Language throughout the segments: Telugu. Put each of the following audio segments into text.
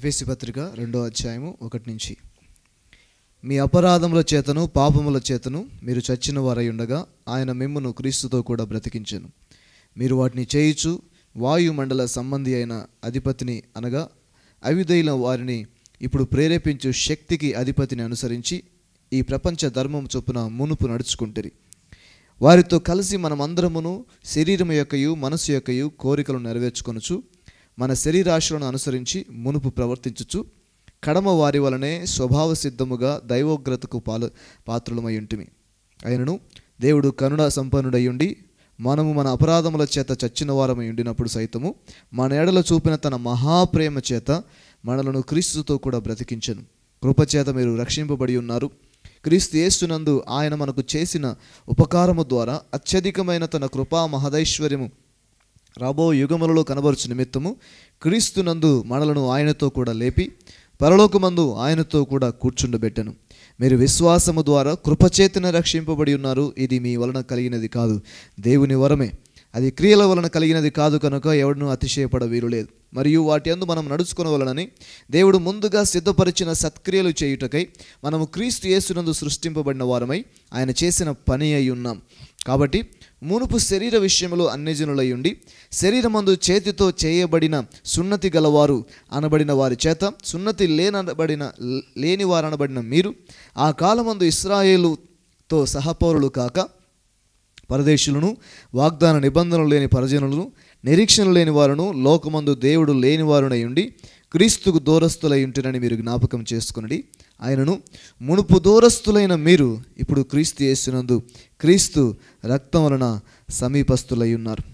ఎఫెసి పత్రిక రెండో అధ్యాయము ఒకటి నుంచి మీ అపరాధముల చేతను పాపముల చేతను మీరు చచ్చిన వారై ఉండగా ఆయన మిమ్మును క్రీస్తుతో కూడా బ్రతికించెను మీరు వాటిని చేయుచు వాయుమండల సంబంధి అయిన అధిపతిని అనగా అవిధైన వారిని ఇప్పుడు ప్రేరేపించు శక్తికి అధిపతిని అనుసరించి ఈ ప్రపంచ ధర్మం చొప్పున మునుపు నడుచుకుంటుంది వారితో కలిసి మనమందరమును శరీరం యొక్కయు మనసు యొక్కయు కోరికలు నెరవేర్చుకొనుచు మన శరీరాశలను అనుసరించి మునుపు ప్రవర్తించుచు కడమ వారి వలనే స్వభావ సిద్ధముగా దైవోగ్రతకు పాలు పాత్రులమై ఉంటిమి అయినను దేవుడు కరుణ సంపన్నుడయ్యుండి మనము మన అపరాధముల చేత చచ్చిన వారమై ఉండినప్పుడు సైతము మన ఎడల చూపిన తన మహాప్రేమ చేత మనలను క్రీస్తుతో కూడా బ్రతికించను కృపచేత మీరు రక్షింపబడి ఉన్నారు క్రీస్తు యేసునందు ఆయన మనకు చేసిన ఉపకారము ద్వారా అత్యధికమైన తన కృపా మహదైశ్వర్యము రాబో యుగములలో కనబరుచు నిమిత్తము క్రీస్తునందు మనలను ఆయనతో కూడా లేపి పరలోకమందు ఆయనతో కూడా కూర్చుండబెట్టను మీరు విశ్వాసము ద్వారా కృపచేతన రక్షింపబడి ఉన్నారు ఇది మీ వలన కలిగినది కాదు దేవుని వరమే అది క్రియల వలన కలిగినది కాదు కనుక ఎవడను అతిశయపడ వీలు లేదు మరియు వాటి అందు మనం నడుచుకొనవలనని దేవుడు ముందుగా సిద్ధపరిచిన సత్క్రియలు చేయుటకై మనము క్రీస్తు యేసునందు సృష్టింపబడిన వారమై ఆయన చేసిన పని అయి ఉన్నాం కాబట్టి మునుపు శరీర విషయంలో అన్యజనులై ఉండి శరీరమందు చేతితో చేయబడిన సున్నతి గలవారు అనబడిన వారి చేత సున్నతి లేనబడిన లేని వారు అనబడిన మీరు ఆ కాలమందు ఇస్రాయేలుతో సహపౌరులు కాక పరదేశులను వాగ్దాన నిబంధనలు లేని పరజనులను నిరీక్షణ లేని వారును లోకమందు దేవుడు లేని వారునై ఉండి క్రీస్తుకు దూరస్తులై ఉంటునని మీరు జ్ఞాపకం చేసుకునడి ఆయనను మునుపు దూరస్తులైన మీరు ఇప్పుడు క్రీస్తు యేసునందు క్రీస్తు రక్తం వలన సమీపస్తులై ఉన్నారు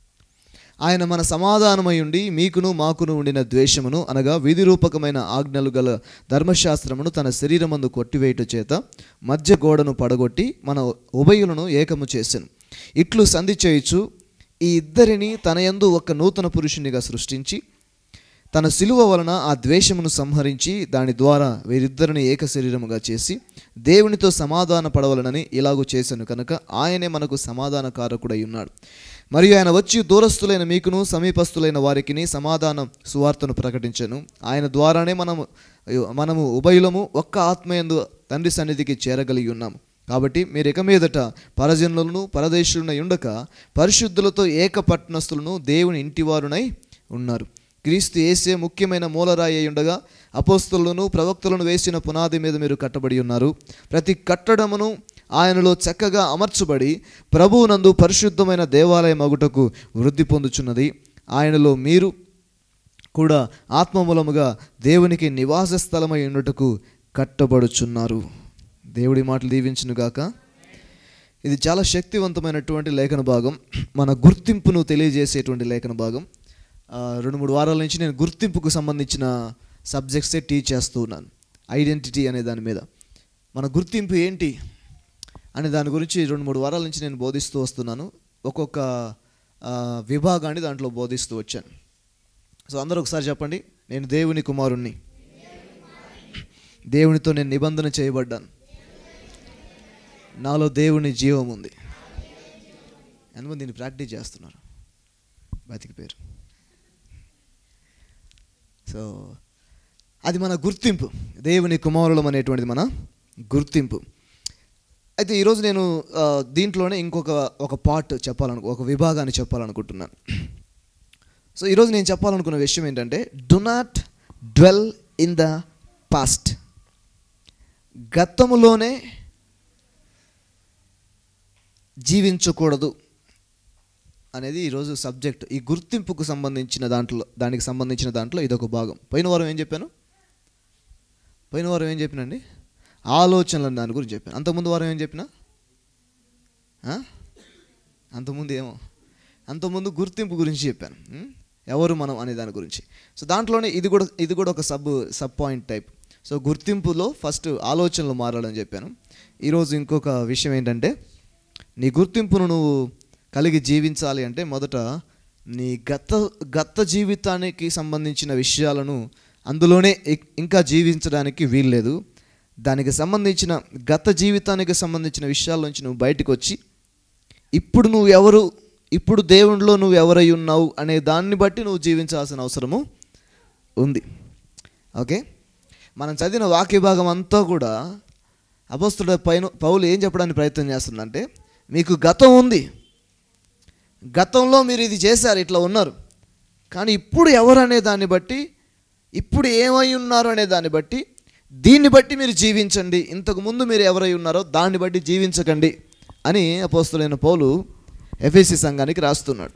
ఆయన మన సమాధానమై ఉండి మీకును మాకును ఉండిన ద్వేషమును అనగా విధిరూపకమైన ఆజ్ఞలు గల ధర్మశాస్త్రమును తన శరీరమందు కొట్టివేయుట చేత మధ్య గోడను పడగొట్టి మన ఉభయులను ఏకము చేసెను ఇట్లు సంధి చేయుచు ఈ ఇద్దరిని తన యందు ఒక నూతన పురుషునిగా సృష్టించి తన సిలువ వలన ఆ ద్వేషమును సంహరించి దాని ద్వారా వీరిద్దరిని ఏక శరీరముగా చేసి దేవునితో సమాధాన పడవలనని ఇలాగూ చేశాను కనుక ఆయనే మనకు సమాధాన కారకుడై ఉన్నాడు మరియు ఆయన వచ్చి దూరస్తులైన మీకును సమీపస్తులైన వారికి సమాధానం సువార్తను ప్రకటించను ఆయన ద్వారానే మనము మనము ఉభయులము ఒక్క ఆత్మయందు తండ్రి సన్నిధికి చేరగలిగి ఉన్నాము కాబట్టి మీరు ఇక మీదట పరజనులను పరదేశులనై ఉండక పరిశుద్ధులతో ఏక పట్టణస్థులను దేవుని ఇంటివారునై ఉన్నారు క్రీస్తు ఏసే ముఖ్యమైన మూలరాయి అయి ఉండగా అపోస్తులను ప్రవక్తలను వేసిన పునాది మీద మీరు కట్టబడి ఉన్నారు ప్రతి కట్టడమును ఆయనలో చక్కగా అమర్చబడి ప్రభువునందు పరిశుద్ధమైన దేవాలయ మగుటకు వృద్ధి పొందుచున్నది ఆయనలో మీరు కూడా ఆత్మమూలముగా దేవునికి నివాస స్థలమై ఉండుటకు కట్టబడుచున్నారు దేవుడి మాటలు దీవించునుగాక ఇది చాలా శక్తివంతమైనటువంటి లేఖన భాగం మన గుర్తింపును తెలియజేసేటువంటి లేఖన భాగం రెండు మూడు వారాల నుంచి నేను గుర్తింపుకు సంబంధించిన సబ్జెక్ట్సే టీచ్ చేస్తూ ఉన్నాను ఐడెంటిటీ అనే దాని మీద మన గుర్తింపు ఏంటి అనే దాని గురించి రెండు మూడు వారాల నుంచి నేను బోధిస్తూ వస్తున్నాను ఒక్కొక్క విభాగాన్ని దాంట్లో బోధిస్తూ వచ్చాను సో అందరూ ఒకసారి చెప్పండి నేను దేవుని కుమారుణ్ణి దేవునితో నేను నిబంధన చేయబడ్డాను నాలో దేవుని జీవం ఉంది ఎంతమంది దీన్ని ప్రాక్టీస్ చేస్తున్నారు బతికి పేరు సో అది మన గుర్తింపు దేవుని కుమారులం అనేటువంటిది మన గుర్తింపు అయితే ఈరోజు నేను దీంట్లోనే ఇంకొక ఒక పార్ట్ చెప్పాలను ఒక విభాగాన్ని చెప్పాలనుకుంటున్నాను సో ఈరోజు నేను చెప్పాలనుకున్న విషయం ఏంటంటే do not dwell in the past గతములోనే జీవించకూడదు అనేది ఈరోజు సబ్జెక్ట్ ఈ గుర్తింపుకు సంబంధించిన దాంట్లో దానికి సంబంధించిన దాంట్లో ఇదొక భాగం పోయిన వారం ఏం చెప్పాను పోయిన వారం ఏం చెప్పినండి ఆలోచనలు దాని గురించి చెప్పాను అంతకుముందు వారం ఏం చెప్పిన అంతకుముందు ఏమో అంతకుముందు గుర్తింపు గురించి చెప్పాను ఎవరు మనం అనే దాని గురించి సో దాంట్లోనే ఇది కూడా ఇది కూడా ఒక sub sub point type so గుర్తింపులో ఫస్ట్ ఆలోచనలు మారాలని చెప్పాను ఈరోజు ఇంకొక విషయం ఏంటంటే నీ గుర్తింపును నువ్వు కలిగి జీవించాలి అంటే మొదట నీ గత గత జీవితానికి సంబంధించిన విషయాలను అందులోనే ఇంకా జీవించడానికి వీల్లేదు దానికి సంబంధించిన గత జీవితానికి సంబంధించిన విషయాల నుంచి నువ్వు బయటకు వచ్చి ఇప్పుడు నువ్వు ఎవరు ఇప్పుడు దేవునిలో నువ్వు ఎవరై ఉన్నావు అనే దాన్ని బట్టి నువ్వు జీవించాల్సిన అవసరము ఉంది ఓకే మనం చదివిన వాక్య భాగం అంతా కూడా అపోస్తుడ పైన పౌలు ఏం చెప్పడానికి ప్రయత్నం చేస్తుందంటే మీకు గతం ఉంది గతంలో మీరు ఇది చేశారు ఇట్లా ఉన్నారు కానీ ఇప్పుడు ఎవరు అనే దాన్ని బట్టి ఇప్పుడు ఏమై ఉన్నారు అనే దాన్ని బట్టి దీన్ని బట్టి మీరు జీవించండి ఇంతకు ముందు మీరు ఎవరై ఉన్నారో దాన్ని బట్టి జీవించకండి అని అపోస్తులైన పౌలు ఎఫ్ఎసి సంఘానికి రాస్తున్నాడు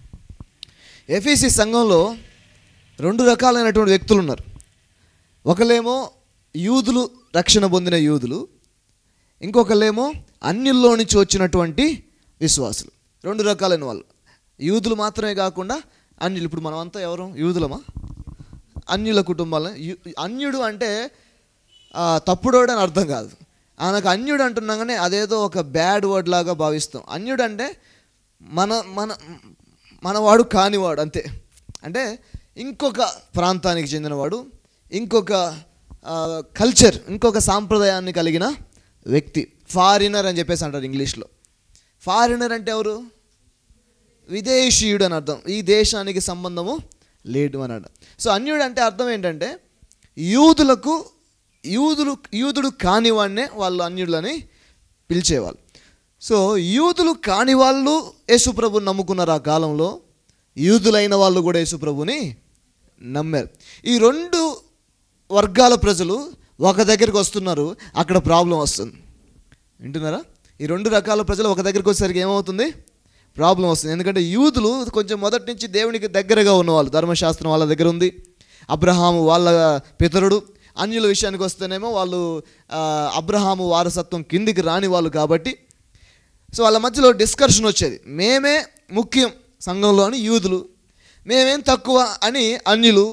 ఎఫ్ఎసి సంఘంలో రెండు రకాలైనటువంటి వ్యక్తులు ఉన్నారు ఒకలేమో యూదులు రక్షణ పొందిన యూదులు ఇంకొకళ్ళేమో అన్యుల్లో నుంచి వచ్చినటువంటి విశ్వాసులు రెండు రకాలైన వాళ్ళు యూదులు మాత్రమే కాకుండా అన్యులు ఇప్పుడు మనమంతా ఎవరు యూదులమా అన్యుల కుటుంబాల అన్యుడు అంటే ఆ, తప్పుడోడు అని అర్థం కాదు ఆయనకు అన్యుడు అంటున్నాగానే అదేదో ఒక బ్యాడ్ వర్డ్ లాగా భావిస్తాం అన్యుడు అంటే మన మన మనవాడు కానివాడు అంతే అంటే ఇంకొక ప్రాంతానికి చెందినవాడు ఇంకొక కల్చర్ ఇంకొక సాంప్రదాయాన్ని కలిగిన వ్యక్తి ఫారినర్ అని చెప్పేసి అంటారు ఇంగ్లీష్లో ఫారినర్ అంటే ఎవరు విదేశీయుడు అని అర్థం ఈ దేశానికి సంబంధము లేడు అని అర్థం సో అన్యుడు అంటే అర్థం ఏంటంటే యూదులకు యూదులు యూదుడు కానివాడినే వాళ్ళు అన్యులని పిలిచేవాళ్ళు సో యూదులు కాని వాళ్ళు యేసుప్రభుని నమ్ముకున్నారు ఆ కాలంలో యూదులైన వాళ్ళు కూడా యేసుప్రభుని నమ్మారు ఈ రెండు వర్గాల ప్రజలు ఒక దగ్గరికి వస్తున్నారు అక్కడ ప్రాబ్లం వస్తుంది వింటున్నారా ఈ రెండు రకాల ప్రజలు ఒక దగ్గరికి వచ్చేసరికి ఏమవుతుంది ప్రాబ్లం వస్తుంది ఎందుకంటే యూదులు కొంచెం మొదటి నుంచి దేవునికి దగ్గరగా ఉన్నవాళ్ళు ధర్మశాస్త్రం వాళ్ళ దగ్గర ఉంది అబ్రహాము వాళ్ళ పితరుడు అన్యుల విషయానికి వస్తేనేమో వాళ్ళు ఆ, అబ్రహాము వారసత్వం కిందికి రాని వాళ్ళు కాబట్టి సో వాళ్ళ మధ్యలో డిస్కషన్ వచ్చేది మేమే ముఖ్యం సంఘంలో అని యూదులు మేమేం తక్కువ అని అన్యులు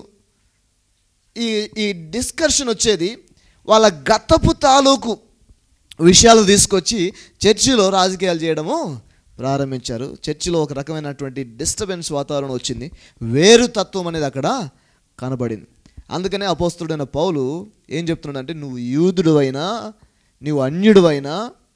ఈ ఈ డిస్కషన్ వచ్చేది వాళ్ళ గతపు తాలూకు విషయాలు తీసుకొచ్చి చర్చిలో రాజకీయాలు చేయడము ప్రారంభించారు చర్చిలో ఒక రకమైనటువంటి డిస్టర్బెన్స్ వాతావరణం వచ్చింది వేరు తత్వం అనేది అక్కడ కనబడింది అందుకనే అపోస్తుడైన పౌలు ఏం చెప్తున్నాడంటే నువ్వు యూదుడు అయినా నువ్వు అన్యుడు అయినా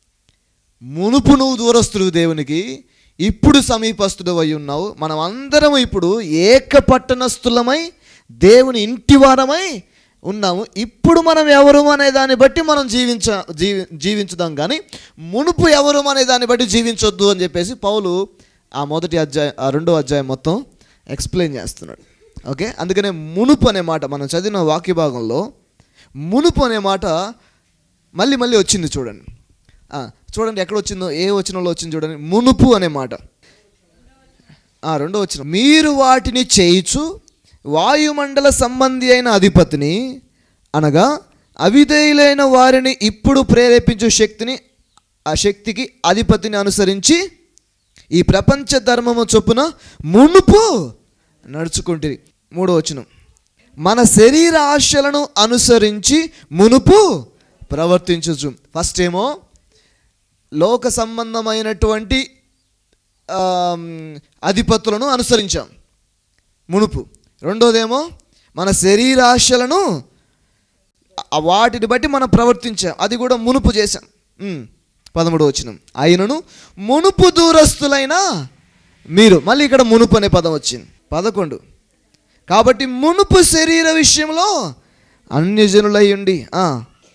మునుపు నువ్వు దూరస్తుడు దేవునికి ఇప్పుడు సమీపస్తుడు అయి ఉన్నావు మనం అందరం ఇప్పుడు ఏకపట్టణస్థులమై దేవుని ఇంటివారమై ఉన్నాము ఇప్పుడు మనం ఎవరు అనే దాన్ని బట్టి మనం జీవించ జీవి జీవించుదాం కానీ మునుపు ఎవరు అనే దాన్ని బట్టి జీవించొద్దు అని చెప్పేసి పౌలు ఆ మొదటి అధ్యాయం ఆ రెండో అధ్యాయం మొత్తం ఎక్స్ప్లెయిన్ చేస్తున్నాడు ఓకే అందుకనే మునుపు అనే మాట మనం చదివిన వాక్య భాగంలో మునుపు అనే మాట మళ్ళీ మళ్ళీ వచ్చింది చూడండి ఆ, చూడండి ఎక్కడ వచ్చిందో ఏ వచనంలో వచ్చింది చూడండి మునుపు అనే మాట ఆ, రెండో వచ్చిన మీరు వాటిని చేయిచు వాయుమండల సంబంధి అయిన అధిపతిని అనగా అవిధేయులైన వారిని ఇప్పుడు ప్రేరేపించు శక్తిని ఆ శక్తికి అధిపతిని అనుసరించి ఈ ప్రపంచ ధర్మము చొప్పున మునుపు నడుచుకుంటుంది మూడో వచనం మన శరీర ఆశలను అనుసరించి మునుపు ప్రవర్తించచ్చు ఫస్ట్ ఏమో లోక సంబంధమైనటువంటి ఆమ్, అధిపతులను అనుసరించాం మునుపు రెండోదేమో మన శరీరాశలను ఆ వాటిని బట్టి మనం ప్రవర్తించాం అది కూడా మునుపు చేశాం ఉమ్, పదమూడు వచ్చిన అయినను మునుపు దూరస్తులైన మీరు మళ్ళీ ఇక్కడ మునుపు అనే పదం వచ్చింది పదకొండు కాబట్టి మునుపు శరీర విషయంలో అన్యజనులై ఉండి ఆ,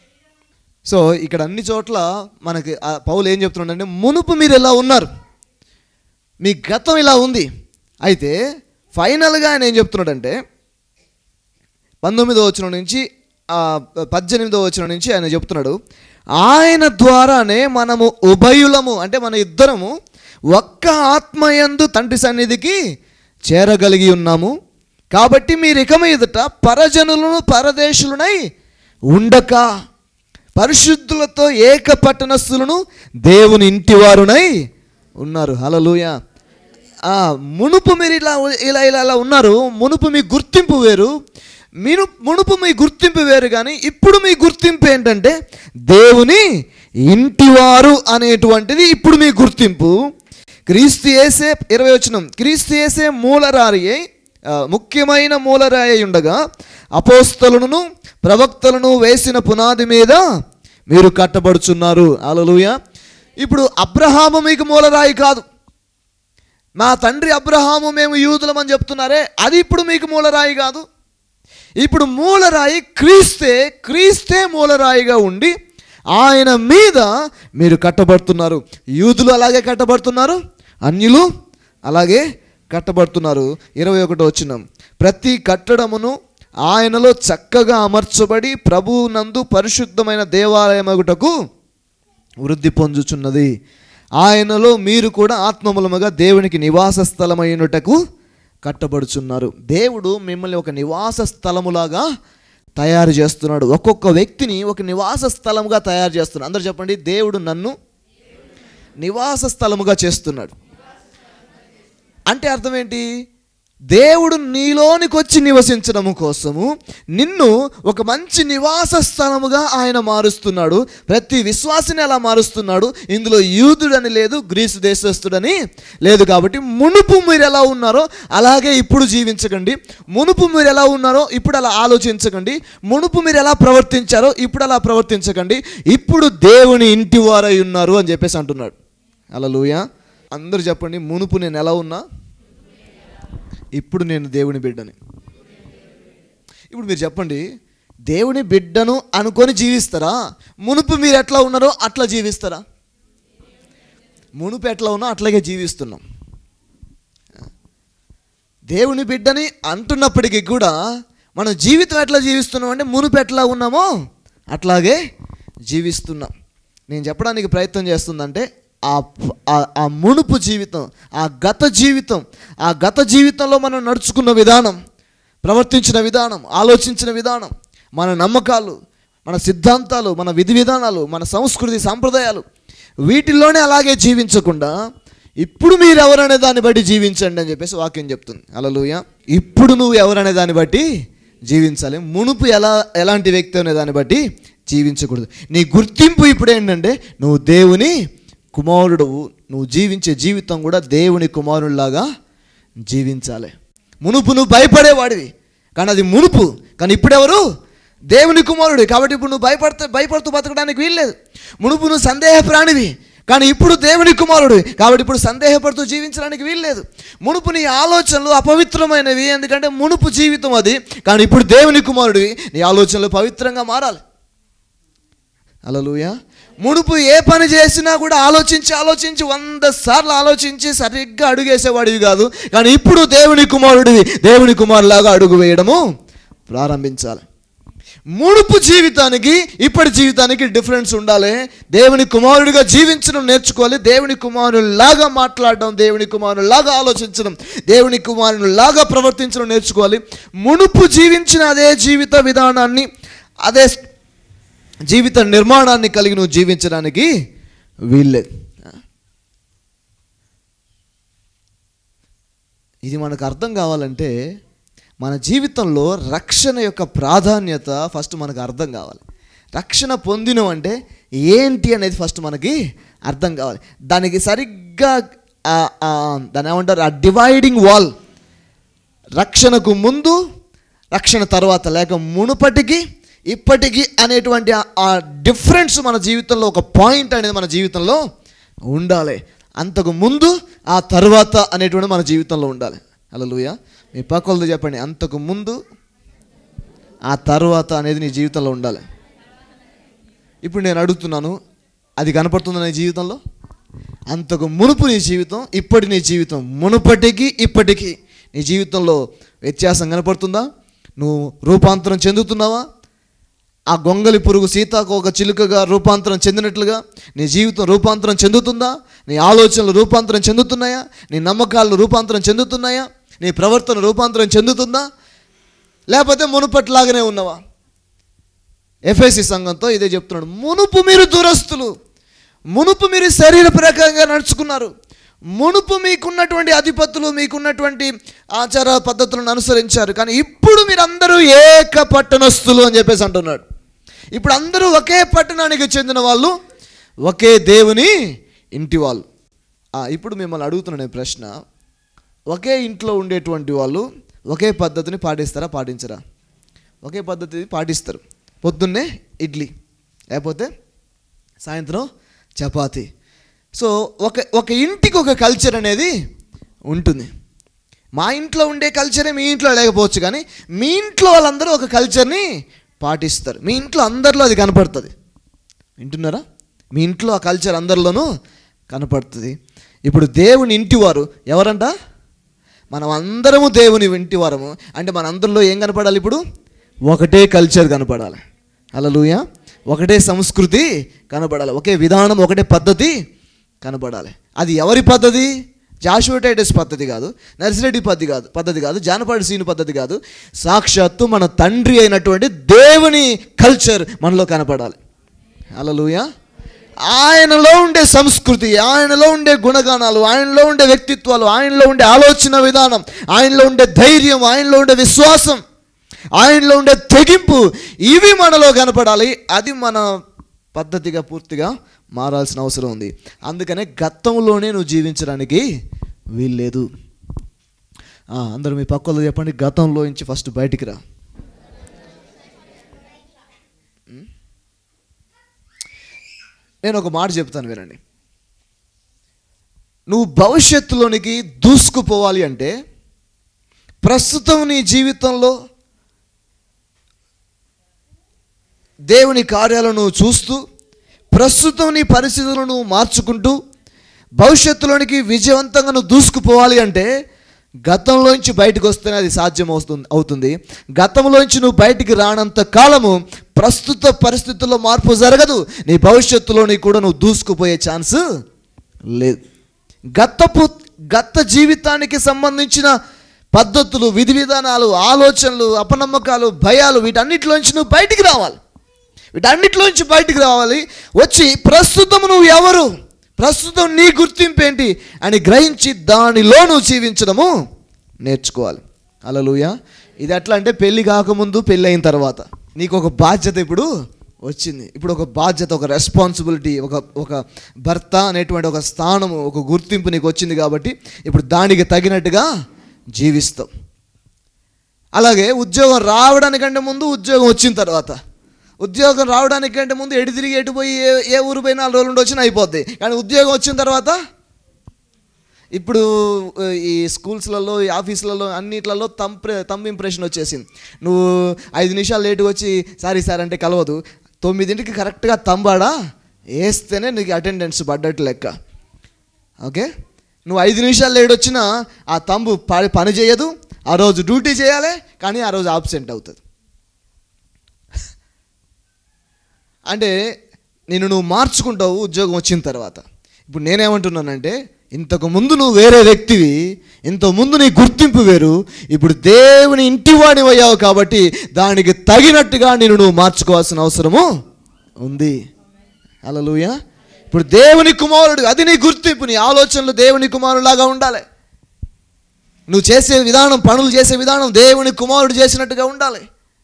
సో ఇక్కడ అన్ని చోట్ల మనకి ఆ పౌలు ఏం చెప్తున్నాడంటే మునుపు మీరు ఎలా ఉన్నారు మీ గతం ఇలా ఉంది అయితే ఫైనల్గా ఆయన ఏం చెప్తున్నాడంటే పంతొమ్మిదో వచనం నుంచి ఆ, పద్దెనిమిదో వచనం నుంచి ఆయన చెప్తున్నాడు ఆయన ద్వారానే మనము ఉభయులము అంటే మన ఇద్దరము ఒక్క ఆత్మయందు తండ్రి సన్నిధికి చేరగలిగి ఉన్నాము కాబట్టి మీరు ఇక మీదట పరజనులను పరదేశులనై ఉండక పరిశుద్ధులతో ఏక పట్టణస్థులను దేవుని ఇంటివారునై ఉన్నారు హలలుయ ఆ, మునుపు మీరు ఇలా ఇలా ఇలా ఇలా ఉన్నారు మునుపు మీ గుర్తింపు వేరు మీరు మునుపు మీ గుర్తింపు వేరు కానీ ఇప్పుడు మీ గుర్తింపు ఏంటంటే దేవుని ఇంటివారు అనేటువంటిది ఇప్పుడు మీ గుర్తింపు క్రీస్తు ఏసే ఇరవై వచనం క్రీస్తు ఏసే మూలరారి అయి, ఆ, ముఖ్యమైన మూలరాయి అయి ఉండగా అపోస్తలను ప్రవక్తలను వేసిన పునాది మీద మీరు కట్టబడుచున్నారు అలలుయ ఇప్పుడు అబ్రహాము మీకు మూలరాయి కాదు మా తండ్రి అబ్రహాము మేము యూదులమని చెప్తున్నారే అది ఇప్పుడు మీకు మూలరాయి కాదు ఇప్పుడు మూలరాయి క్రీస్తే క్రీస్తే మూలరాయిగా ఉండి ఆయన మీద మీరు కట్టబడుతున్నారు యూదులు అలాగే కట్టబడుతున్నారు అన్యులు అలాగే కట్టబడుతున్నారు ఇరవై ఒకటో వచ్చిన ప్రతి కట్టడమును ఆయనలో చక్కగా అమర్చబడి ప్రభువునందు పరిశుద్ధమైన దేవాలయమగుటకు వృద్ధి పొందుచున్నది ఆయనలో మీరు కూడా ఆత్మమూలముగా దేవునికి నివాస స్థలమైనటకు కట్టబడుచున్నారు దేవుడు మిమ్మల్ని ఒక నివాస స్థలములాగా తయారు చేస్తున్నాడు ఒక్కొక్క వ్యక్తిని ఒక నివాస స్థలముగా తయారు చేస్తున్నాడు అందరూ చెప్పండి దేవుడు నన్ను నివాస స్థలముగా చేస్తున్నాడు అంటే అర్థం ఏంటి దేవుడు నీలోనికి వచ్చి నివసించడం కోసము నిన్ను ఒక మంచి నివాస స్థలముగా ఆయన మారుస్తున్నాడు ప్రతి విశ్వాసిని అలా మారుస్తున్నాడు ఇందులో యూదుడని లేదు గ్రీసు దేశస్థుడని లేదు కాబట్టి మునుపు మీరు ఎలా ఉన్నారో అలాగే ఇప్పుడు జీవించకండి మునుపు మీరు ఎలా ఉన్నారో ఇప్పుడు అలా ఆలోచించకండి మునుపు మీరు ఎలా ప్రవర్తించారో ఇప్పుడు అలా ప్రవర్తించకండి ఇప్పుడు దేవుని ఇంటి వారై ఉన్నారు అని చెప్పేసి అంటున్నాడు అలలుయ అందరూ చెప్పండి మునుపు నేను ఎలా ఉన్నా ఇప్పుడు నేను దేవుని బిడ్డని ఇప్పుడు మీరు చెప్పండి దేవుని బిడ్డను అనుకొని జీవిస్తారా మునుపు మీరు ఎట్లా ఉన్నారో అట్లా జీవిస్తారా మునుపు ఎట్లా ఉన్నా అట్లాగే జీవిస్తున్నాం దేవుని బిడ్డని అంటున్నప్పటికీ కూడా మనం జీవితం ఎట్లా జీవిస్తున్నాం అంటే మునుపు ఎట్లా ఉన్నామో అట్లాగే జీవిస్తున్నాం నేను చెప్పడానికి ప్రయత్నం చేస్తుందంటే ఆ ఆ- ఆ మునుపు జీవితం ఆ గత జీవితం ఆ గత జీవితంలో మనం నడుచుకున్న విధానం ప్రవర్తించిన విధానం ఆలోచించిన విధానం మన నమ్మకాలు మన సిద్ధాంతాలు మన విధి విధానాలు మన సంస్కృతి సాంప్రదాయాలు వీటిల్లోనే అలాగే జీవించకుండా ఇప్పుడు మీరు ఎవరనే దాన్ని బట్టి జీవించండి అని చెప్పేసి వాక్యం చెప్తుంది అలలుయ ఇప్పుడు నువ్వు ఎవరనే దాన్ని బట్టి జీవించాలి మునుపు ఎలా ఎలాంటి వ్యక్తి అనే దాన్ని బట్టి జీవించకూడదు నీ గుర్తింపు ఇప్పుడు ఏంటంటే నువ్వు దేవుని కుమారుడు నువ్వు జీవించే జీవితం కూడా దేవుని కుమారుడిలాగా జీవించాలి మునుపు నువ్వు భయపడేవాడివి కానీ అది మునుపు కానీ ఇప్పుడెవరు దేవుని కుమారుడు కాబట్టి ఇప్పుడు నువ్వు భయపడితే భయపడుతూ బతకడానికి వీల్లేదు మునుపు నువ్వు సందేహ ప్రాణివి కానీ ఇప్పుడు దేవుని కుమారుడు కాబట్టి ఇప్పుడు సందేహపడుతూ జీవించడానికి వీల్లేదు మునుపు నీ ఆలోచనలు అపవిత్రమైనవి ఎందుకంటే మునుపు జీవితం అది కానీ ఇప్పుడు దేవుని కుమారుడివి నీ ఆలోచనలు పవిత్రంగా మారాలి అలలుయ మునుపు ఏ పని చేసినా కూడా ఆలోచించి ఆలోచించి వంద సార్లు ఆలోచించి సరిగ్గా అడుగేసేవాడివి కాదు కానీ ఇప్పుడు దేవుని కుమారుడివి దేవుని కుమారులాగా అడుగు వేయడము ప్రారంభించాలి మునుపు జీవితానికి ఇప్పటి జీవితానికి డిఫరెన్స్ ఉండాలి దేవుని కుమారుడిగా జీవించడం నేర్చుకోవాలి దేవుని కుమారులాగా మాట్లాడడం దేవుని కుమారులాగా ఆలోచించడం దేవుని కుమారులాగా ప్రవర్తించడం నేర్చుకోవాలి మునుపు జీవించిన అదే జీవిత విధానాన్ని అదే జీవిత నిర్మాణాన్ని కలిగి నువ్వు జీవించడానికి వీల్లేదు ఇది మనకు అర్థం కావాలంటే మన జీవితంలో రక్షణ యొక్క ప్రాధాన్యత ఫస్ట్ మనకు అర్థం కావాలి రక్షణ పొందినం అంటే ఏంటి అనేది ఫస్ట్ మనకి అర్థం కావాలి దానికి సరిగ్గా ఆ- ఆ దాని ఏమంటారు ఆ డివైడింగ్ వాల్ రక్షణకు ముందు రక్షణ తర్వాత లేక మునుపటికి ఇప్పటికి అనేటువంటి ఆ- ఆ డిఫరెన్స్ మన జీవితంలో ఒక పాయింట్ అనేది మన జీవితంలో ఉండాలి అంతకు ముందు ఆ తర్వాత అనేటువంటి మన జీవితంలో ఉండాలి అలలుయ మీ పక్కలతో చెప్పండి అంతకు ముందు ఆ తర్వాత అనేది నీ జీవితంలో ఉండాలి ఇప్పుడు నేను అడుగుతున్నాను అది కనపడుతుందా నీ జీవితంలో అంతకు మునుపు నీ జీవితం ఇప్పటి నీ జీవితం మునుపటికి ఇప్పటికి నీ జీవితంలో వ్యత్యాసం కనపడుతుందా నువ్వు రూపాంతరం చెందుతున్నావా ఆ గొంగలి పురుగు సీతాకు ఒక చిలుకగా రూపాంతరం చెందినట్లుగా నీ జీవితం రూపాంతరం చెందుతుందా నీ ఆలోచనలు రూపాంతరం చెందుతున్నాయా నీ నమ్మకాలు రూపాంతరం చెందుతున్నాయా నీ ప్రవర్తన రూపాంతరం చెందుతుందా లేకపోతే మునుపట్లాగానే ఉన్నవా ఎఫ్ఎసి సంఘంతో ఇదే చెప్తున్నాడు మునుపు మీరు దురస్తులు మునుపు మీరు శరీర ప్రకారంగా నడుచుకున్నారు మునుపు మీకున్నటువంటి అధిపతులు మీకున్నటువంటి ఆచార పద్ధతులను అనుసరించారు కానీ ఇప్పుడు మీరు అందరూ ఏక పట్టణస్తులు అని చెప్పేసి అంటున్నాడు ఇప్పుడు అందరూ ఒకే పట్టణానికి చెందిన వాళ్ళు ఒకే దేవుని ఇంటి వాళ్ళు ఆ, ఇప్పుడు మిమ్మల్ని అడుగుతున్న నేను ప్రశ్న ఒకే ఇంట్లో ఉండేటువంటి వాళ్ళు ఒకే పద్ధతిని పాటిస్తారా పాటించరా ఒకే పద్ధతి పాటిస్తారు పొద్దున్నే ఇడ్లీ లేకపోతే సాయంత్రం చపాతి సో ఒక ఒక ఇంటికి ఒక కల్చర్ అనేది ఉంటుంది మా ఇంట్లో ఉండే కల్చరే మీ ఇంట్లో లేకపోవచ్చు కానీ మీ ఇంట్లో వాళ్ళందరూ ఒక కల్చర్ని పాటిస్తారు మీ ఇంట్లో అందరిలో అది కనపడుతుంది వింటున్నారా మీ ఇంట్లో ఆ కల్చర్ అందరిలోనూ కనపడుతుంది ఇప్పుడు దేవుని ఇంటివారు ఎవరంట మనం అందరము దేవుని ఇంటివారము అంటే మన అందరిలో ఏం కనపడాలి ఇప్పుడు ఒకటే కల్చర్ కనపడాలి అలలుయ ఒకటే సంస్కృతి కనపడాలి ఒకే విధానం ఒకటే పద్ధతి కనపడాలి అది ఎవరి పద్ధతి జాషువటైటస్ పద్ధతి కాదు నర్సిరెడ్డి పద్ధతి కాదు పద్ధతి కాదు జానపాడి సీను పద్ధతి కాదు సాక్షాత్తు మన తండ్రి అయినటువంటి దేవుని కల్చర్ మనలో కనపడాలి అలలుయ ఆయనలో ఉండే సంస్కృతి ఆయనలో ఉండే గుణగానాలు ఆయనలో ఉండే వ్యక్తిత్వాలు ఆయనలో ఉండే ఆలోచన విధానం ఆయనలో ఉండే ధైర్యం ఆయనలో ఉండే విశ్వాసం ఆయనలో ఉండే తెగింపు ఇవి మనలో కనపడాలి అది మన పద్ధతిగా పూర్తిగా మారాల్సిన అవసరం ఉంది అందుకనే గతంలోనే నువ్వు జీవించడానికి వీల్లేదు ఆ, అందరూ మీ పక్కలో చెప్పండి గతంలో నుంచి ఫస్ట్ బయటికి రా నేను ఒక మాట చెప్తాను వినండి నువ్వు భవిష్యత్తులోనికి దూసుకుపోవాలి అంటే ప్రస్తుతం నీ జీవితంలో దేవుని కార్యాలను నువ్వు చూస్తూ ప్రస్తుతం నీ పరిస్థితులను నువ్వు మార్చుకుంటూ భవిష్యత్తులోనికి విజయవంతంగా నువ్వు దూసుకుపోవాలి అంటే గతంలోంచి బయటకు వస్తేనే అది సాధ్యం అవుతుంది అవుతుంది గతంలోంచి నువ్వు బయటికి రానంత కాలము ప్రస్తుత పరిస్థితుల్లో మార్పు జరగదు నీ భవిష్యత్తులోని కూడా నువ్వు దూసుకుపోయే ఛాన్స్ లేదు గతపు గత జీవితానికి సంబంధించిన పద్ధతులు విధి విధానాలు ఆలోచనలు అపనమ్మకాలు భయాలు వీటన్నిటిలోంచి నువ్వు బయటికి రావాలి వీటన్నిటిలోంచి బయటికి రావాలి వచ్చి ప్రస్తుతం నువ్వు ఎవరు ప్రస్తుతం నీ గుర్తింపు ఏంటి అని గ్రహించి దానిలో నువ్వు జీవించడము నేర్చుకోవాలి అలలుయ ఇది ఎట్లా అంటే పెళ్ళి కాకముందు పెళ్ళి అయిన తర్వాత నీకు ఒక బాధ్యత ఇప్పుడు వచ్చింది ఇప్పుడు ఒక బాధ్యత ఒక రెస్పాన్సిబిలిటీ ఒక ఒక భర్త అనేటువంటి ఒక స్థానము ఒక గుర్తింపు నీకు వచ్చింది కాబట్టి ఇప్పుడు దానికి తగినట్టుగా జీవిస్తావు అలాగే ఉద్యోగం రావడానికంటే ముందు ఉద్యోగం వచ్చిన తర్వాత ఉద్యోగం రావడానికంటే ముందు ఎటు తిరిగి ఎటు పోయి ఏ ఏ ఊరు పోయి నాలుగు రోజులు ఉండి వచ్చినా అయిపోద్ది కానీ ఉద్యోగం వచ్చిన తర్వాత ఇప్పుడు ఆ, ఈ స్కూల్స్లలో ఈ ఆఫీసులలో అన్నిట్లలో తంప్ తంబ్ ఇంప్రెషన్ వచ్చేసింది నువ్వు ఐదు నిమిషాలు లేటుగా వచ్చి సారీ సార్ అంటే కలవదు తొమ్మిదింటికి కరెక్ట్గా తంబాడా వేస్తేనే నీకు అటెండెన్స్ పడ్డట్టు లెక్క ఓకే నువ్వు ఐదు నిమిషాలు లేట్ వచ్చినా ఆ తంబు ప- పని చేయదు ఆ రోజు డ్యూటీ చేయాలి కానీ ఆ రోజు ఆబ్సెంట్ అవుతుంది అంటే నేను నువ్వు మార్చుకుంటావు ఉద్యోగం వచ్చిన తర్వాత ఇప్పుడు నేనేమంటున్నానంటే ఇంతకు ముందు నువ్వు వేరే వ్యక్తివి ఇంతకు ముందు నీ గుర్తింపు వేరు ఇప్పుడు దేవుని ఇంటివాడి అయ్యావు కాబట్టి దానికి తగినట్టుగా నేను నువ్వు మార్చుకోవాల్సిన అవసరము ఉంది అలలుయ ఇప్పుడు దేవుని కుమారుడు అది నీ గుర్తింపు నీ ఆలోచనలు దేవుని కుమారులాగా ఉండాలి నువ్వు చేసే విధానం పనులు చేసే విధానం దేవుని కుమారుడు చేసినట్టుగా ఉండాలి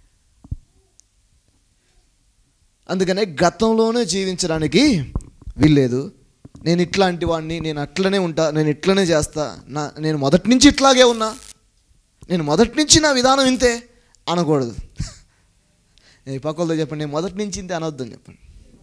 అందుకనే గతంలోనే జీవించడానికి వీల్లేదు నేను ఇట్లాంటి వాడిని నేను అట్లనే ఉంటా నేను ఇట్లనే చేస్తా నా నేను మొదటి నుంచి ఇట్లాగే ఉన్నా నేను మొదటి నుంచి నా విధానం ఇంతే అనకూడదు ఈ పక్కలతో చెప్పండి నేను మొదటి నుంచి ఇంతే అనొద్దని చెప్పండి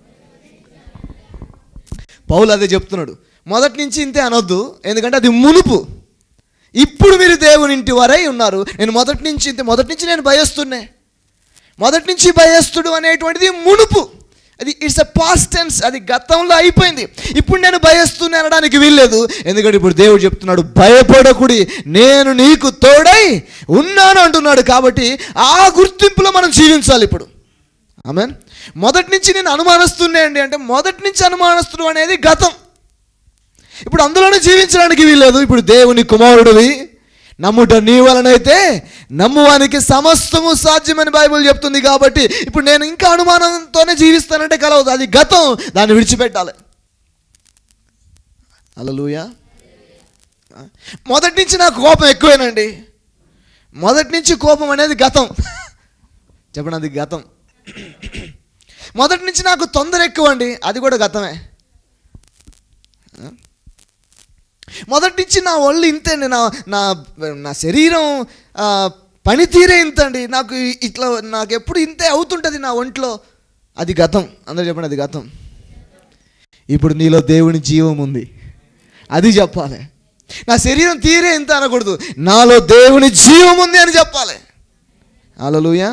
పౌలు అదే చెప్తున్నాడు మొదటి నుంచి ఇంతే అనొద్దు ఎందుకంటే అది మునుపు ఇప్పుడు మీరు దేవుని ఇంటి వరై ఉన్నారు నేను మొదటి నుంచి ఇంతే మొదటి నుంచి నేను భయస్తున్నే మొదటి నుంచి భయస్తుడు అనేటువంటిది మునుపు అది ఇట్స్ అ పాస్ట్ టెన్స్ అది గతంలో అయిపోయింది ఇప్పుడు నేను భయస్తుని అనడానికి వీల్లేదు ఎందుకంటే ఇప్పుడు దేవుడు చెప్తున్నాడు భయపడకుడి నేను నీకు తోడై ఉన్నాను అంటున్నాడు కాబట్టి ఆ గుర్తింపులో మనం జీవించాలి ఇప్పుడు ఆమె మొదటి నుంచి నేను అనుమానస్తున్నే అండి అంటే మొదటి నుంచి అనుమానస్తుడు అనేది గతం ఇప్పుడు అందులోనే జీవించడానికి వీల్లేదు ఇప్పుడు దేవుని కుమారుడివి నమ్ముట నీ వలనైతే నమ్మువానికి సమస్తము సాధ్యమని బైబిల్ చెప్తుంది కాబట్టి ఇప్పుడు నేను ఇంకా అనుమానంతోనే జీవిస్తానంటే కలవదు అది గతం దాన్ని విడిచిపెట్టాలి అలలుయా మొదటి నుంచి నాకు కోపం ఎక్కువేనండి మొదటి నుంచి కోపం అనేది గతం చెప్పండి అది గతం మొదటి నుంచి నాకు తొందర ఎక్కువ అండి అది కూడా గతమే మొదటి నుంచి నా ఒళ్ళు ఇంతండి నా నా నా శరీరం ఆ, పనితీరే ఇంతండి నాకు ఇట్లా నాకు ఎప్పుడు ఇంతే అవుతుంటుంది నా ఒంట్లో అది గతం అందరూ చెప్పండి అది గతం ఇప్పుడు నీలో దేవుని జీవం ఉంది అది చెప్పాలి నా శరీరం తీరే ఇంత అనకూడదు నాలో దేవుని జీవం ఉంది అని చెప్పాలి అలలుయా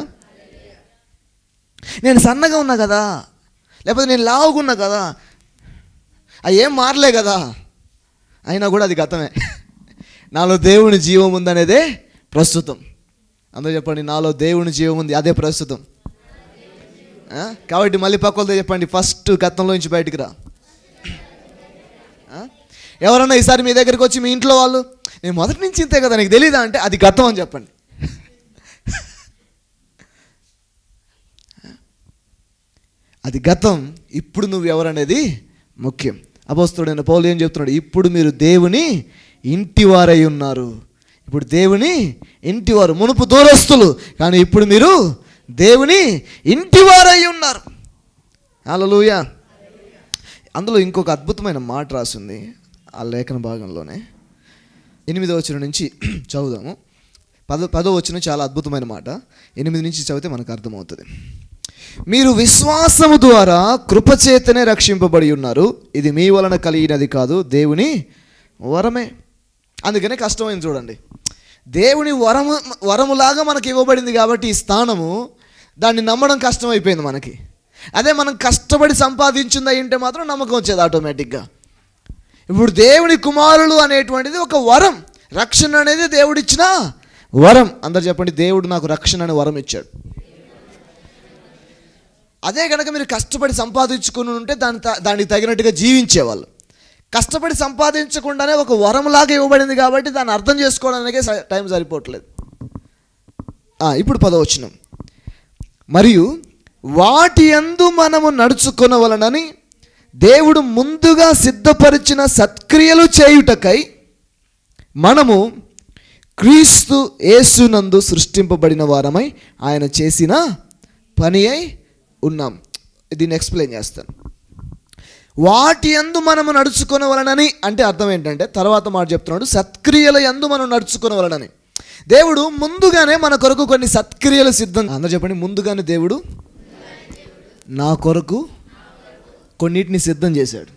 నేను సన్నగా ఉన్నా కదా లేకపోతే నేను లావుగున్నా కదా అవి ఏం మారలే కదా అయినా కూడా అది గతమే నాలో దేవుని జీవం ఉందనేదే ప్రస్తుతం అందరూ చెప్పండి నాలో దేవుని జీవం ఉంది అదే ప్రస్తుతం ఆ? కాబట్టి మళ్ళీ పక్కలతో చెప్పండి ఫస్ట్ గతంలో నుంచి బయటికి రా ఆ? ఎవరన్నా ఈసారి మీ దగ్గరికి వచ్చి మీ ఇంట్లో వాళ్ళు నేను మొదటి నుంచి ఇంతే కదా నీకు తెలీదా అంటే అది గతం అని చెప్పండి అది గతం ఇప్పుడు నువ్వు ఎవరనేది ముఖ్యం అపోస్తుడైన పౌలు ఏం చెప్తున్నాడు ఇప్పుడు మీరు దేవుని ఇంటివారై ఉన్నారు ఇప్పుడు దేవుని ఇంటివారు మునుపు దూరస్తులు కానీ ఇప్పుడు మీరు దేవుని ఇంటివారై ఉన్నారు హల్లెలూయా అందులో ఇంకొక అద్భుతమైన మాట రాసింది ఆ లేఖన భాగంలోనే ఎనిమిదో వచ్చిన నుంచి చదువుదాము పదో పదో వచ్చిన చాలా అద్భుతమైన మాట ఎనిమిది నుంచి చదివితే మనకు అర్థమవుతుంది మీరు విశ్వాసము ద్వారా కృపచేతనే రక్షింపబడి ఉన్నారు ఇది మీ వలన కలిగినది కాదు దేవుని వరమే అందుకనే కష్టమైంది చూడండి దేవుని వరము వరములాగా మనకి ఇవ్వబడింది కాబట్టి ఈ స్థానము దాన్ని నమ్మడం కష్టమైపోయింది మనకి అదే మనం కష్టపడి సంపాదించింది అయి ఉంటే మాత్రం నమ్మకం వచ్చేది ఆటోమేటిక్గా ఇప్పుడు దేవుని కుమారులు అనేటువంటిది ఒక వరం రక్షణ అనేది దేవుడిచ్చిన వరం అందరు చెప్పండి దేవుడు నాకు రక్షణ అనే వరం ఇచ్చాడు అదే కనుక మీరు కష్టపడి సంపాదించుకుని ఉంటే దాని త- దానికి తగినట్టుగా జీవించేవాళ్ళు కష్టపడి సంపాదించకుండానే ఒక వరంలాగా ఇవ్వబడింది కాబట్టి దాన్ని అర్థం చేసుకోవడానికే స- టైం సరిపోవట్లేదు ఆ, ఇప్పుడు పదవచనం మరియు వాటి యందు మనము నడుచుకొనవలనని దేవుడు ముందుగా సిద్ధపరిచిన సత్క్రియలు చేయుటకై మనము క్రీస్తు యేసునందు సృష్టింపబడిన వారమై ఆయన చేసిన పని అయి ఉన్నాం దీన్ని ఎక్స్ప్లెయిన్ చేస్తాను వాటి యందు మనము నడుచుకొనవలనని అంటే అర్థం ఏంటంటే తర్వాత మాట చెప్తున్నాడు సత్క్రియల యందు మనం నడుచుకొనవలనని దేవుడు ముందుగానే మన కొరకు కొన్ని సత్క్రియలు సిద్ధం అందరూ చెప్పండి ముందుగానే దేవుడు నా కొరకు కొన్నిటిని సిద్ధం చేశాడు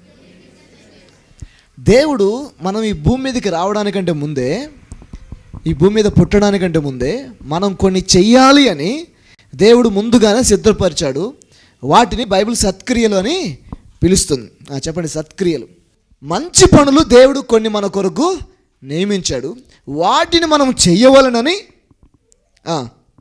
దేవుడు మనం ఈ భూమి మీదకి రావడానికంటే ముందే ఈ భూమి మీద పుట్టడానికంటే ముందే మనం కొన్ని చెయ్యాలి అని దేవుడు ముందుగానే సిద్ధపరిచాడు వాటిని బైబిల్ సత్క్రియలు అని పిలుస్తుంది ఆ, చెప్పండి సత్క్రియలు మంచి పనులు దేవుడు కొన్ని మన కొరకు నియమించాడు వాటిని మనం చెయ్యవలనని ఆ,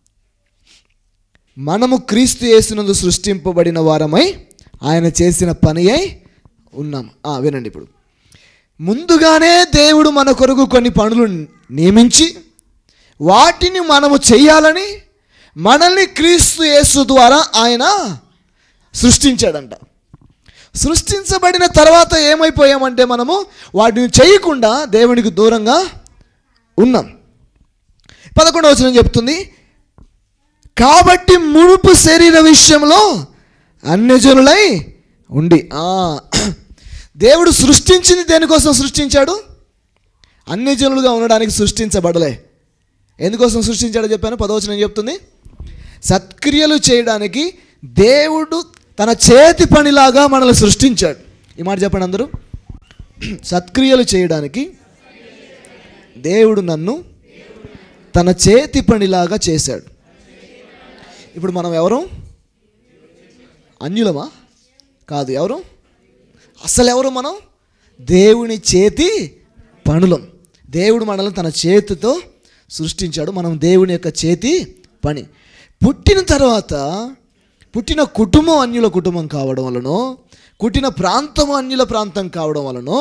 మనము క్రీస్తు యేసునందు సృష్టింపబడిన వారమై ఆయన చేసిన పని అయి ఉన్నాం ఆ, వినండి ఇప్పుడు ముందుగానే దేవుడు మన కొరకు కొన్ని పనులు నియమించి వాటిని మనము చెయ్యాలని మనల్ని క్రీస్తు యేసు ద్వారా ఆయన సృష్టించాడంట సృష్టించబడిన తర్వాత ఏమైపోయామంటే మనము వాటిని చేయకుండా దేవునికి దూరంగా ఉన్నాం పదకొండవ వచనం చెప్తుంది కాబట్టి మునుపు శరీర విషయంలో అన్యజనులై ఉండి ఆ, దేవుడు సృష్టించింది దేనికోసం సృష్టించాడు అన్యజనులుగా ఉండడానికి సృష్టించబడలే ఎందుకోసం సృష్టించాడో చెప్పాను పదవచనం చెప్తుంది సత్క్రియలు చేయడానికి దేవుడు తన చేతి పనిలాగా మనల్ని సృష్టించాడు ఈ మాట చెప్పండి అందరూ సత్క్రియలు చేయడానికి దేవుడు నన్ను తన చేతి పనిలాగా చేశాడు ఇప్పుడు మనం ఎవరు అన్యులమా కాదు ఎవరు అసలు ఎవరు మనం దేవుని చేతి పనులం దేవుడు మనల్ని తన చేతితో సృష్టించాడు మనం దేవుని యొక్క చేతి పని పుట్టిన తర్వాత పుట్టిన కుటుంబం అన్యుల కుటుంబం కావడం వలనో పుట్టిన ప్రాంతం అన్యుల ప్రాంతం కావడం వలనో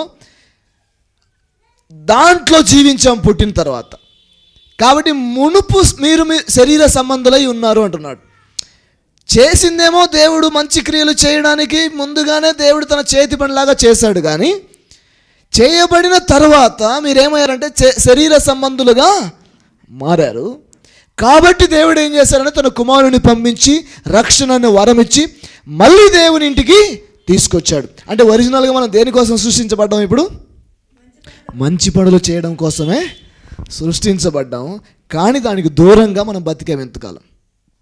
దాంట్లో జీవించాం పుట్టిన తర్వాత కాబట్టి మునుపు మీరు మీ శరీర సంబంధులై ఉన్నారు అంటున్నాడు చేసిందేమో దేవుడు మంచి క్రియలు చేయడానికి ముందుగానే దేవుడు తన చేతి పనిలాగా చేశాడు కానీ చేయబడిన తర్వాత మీరేమయ్యారంటే చే- శరీర సంబంధులుగా మారారు కాబట్టి దేవుడు ఏం చేశారంటే తన కుమారుని పంపించి రక్షణను వరమిచ్చి మళ్ళీ దేవుని ఇంటికి తీసుకొచ్చాడు అంటే ఒరిజినల్గా మనం దేనికోసం సృష్టించబడ్డాం ఇప్పుడు మంచి పనులు చేయడం కోసమే సృష్టించబడ్డాం కానీ దానికి దూరంగా మనం బతికాం ఎంతకాలం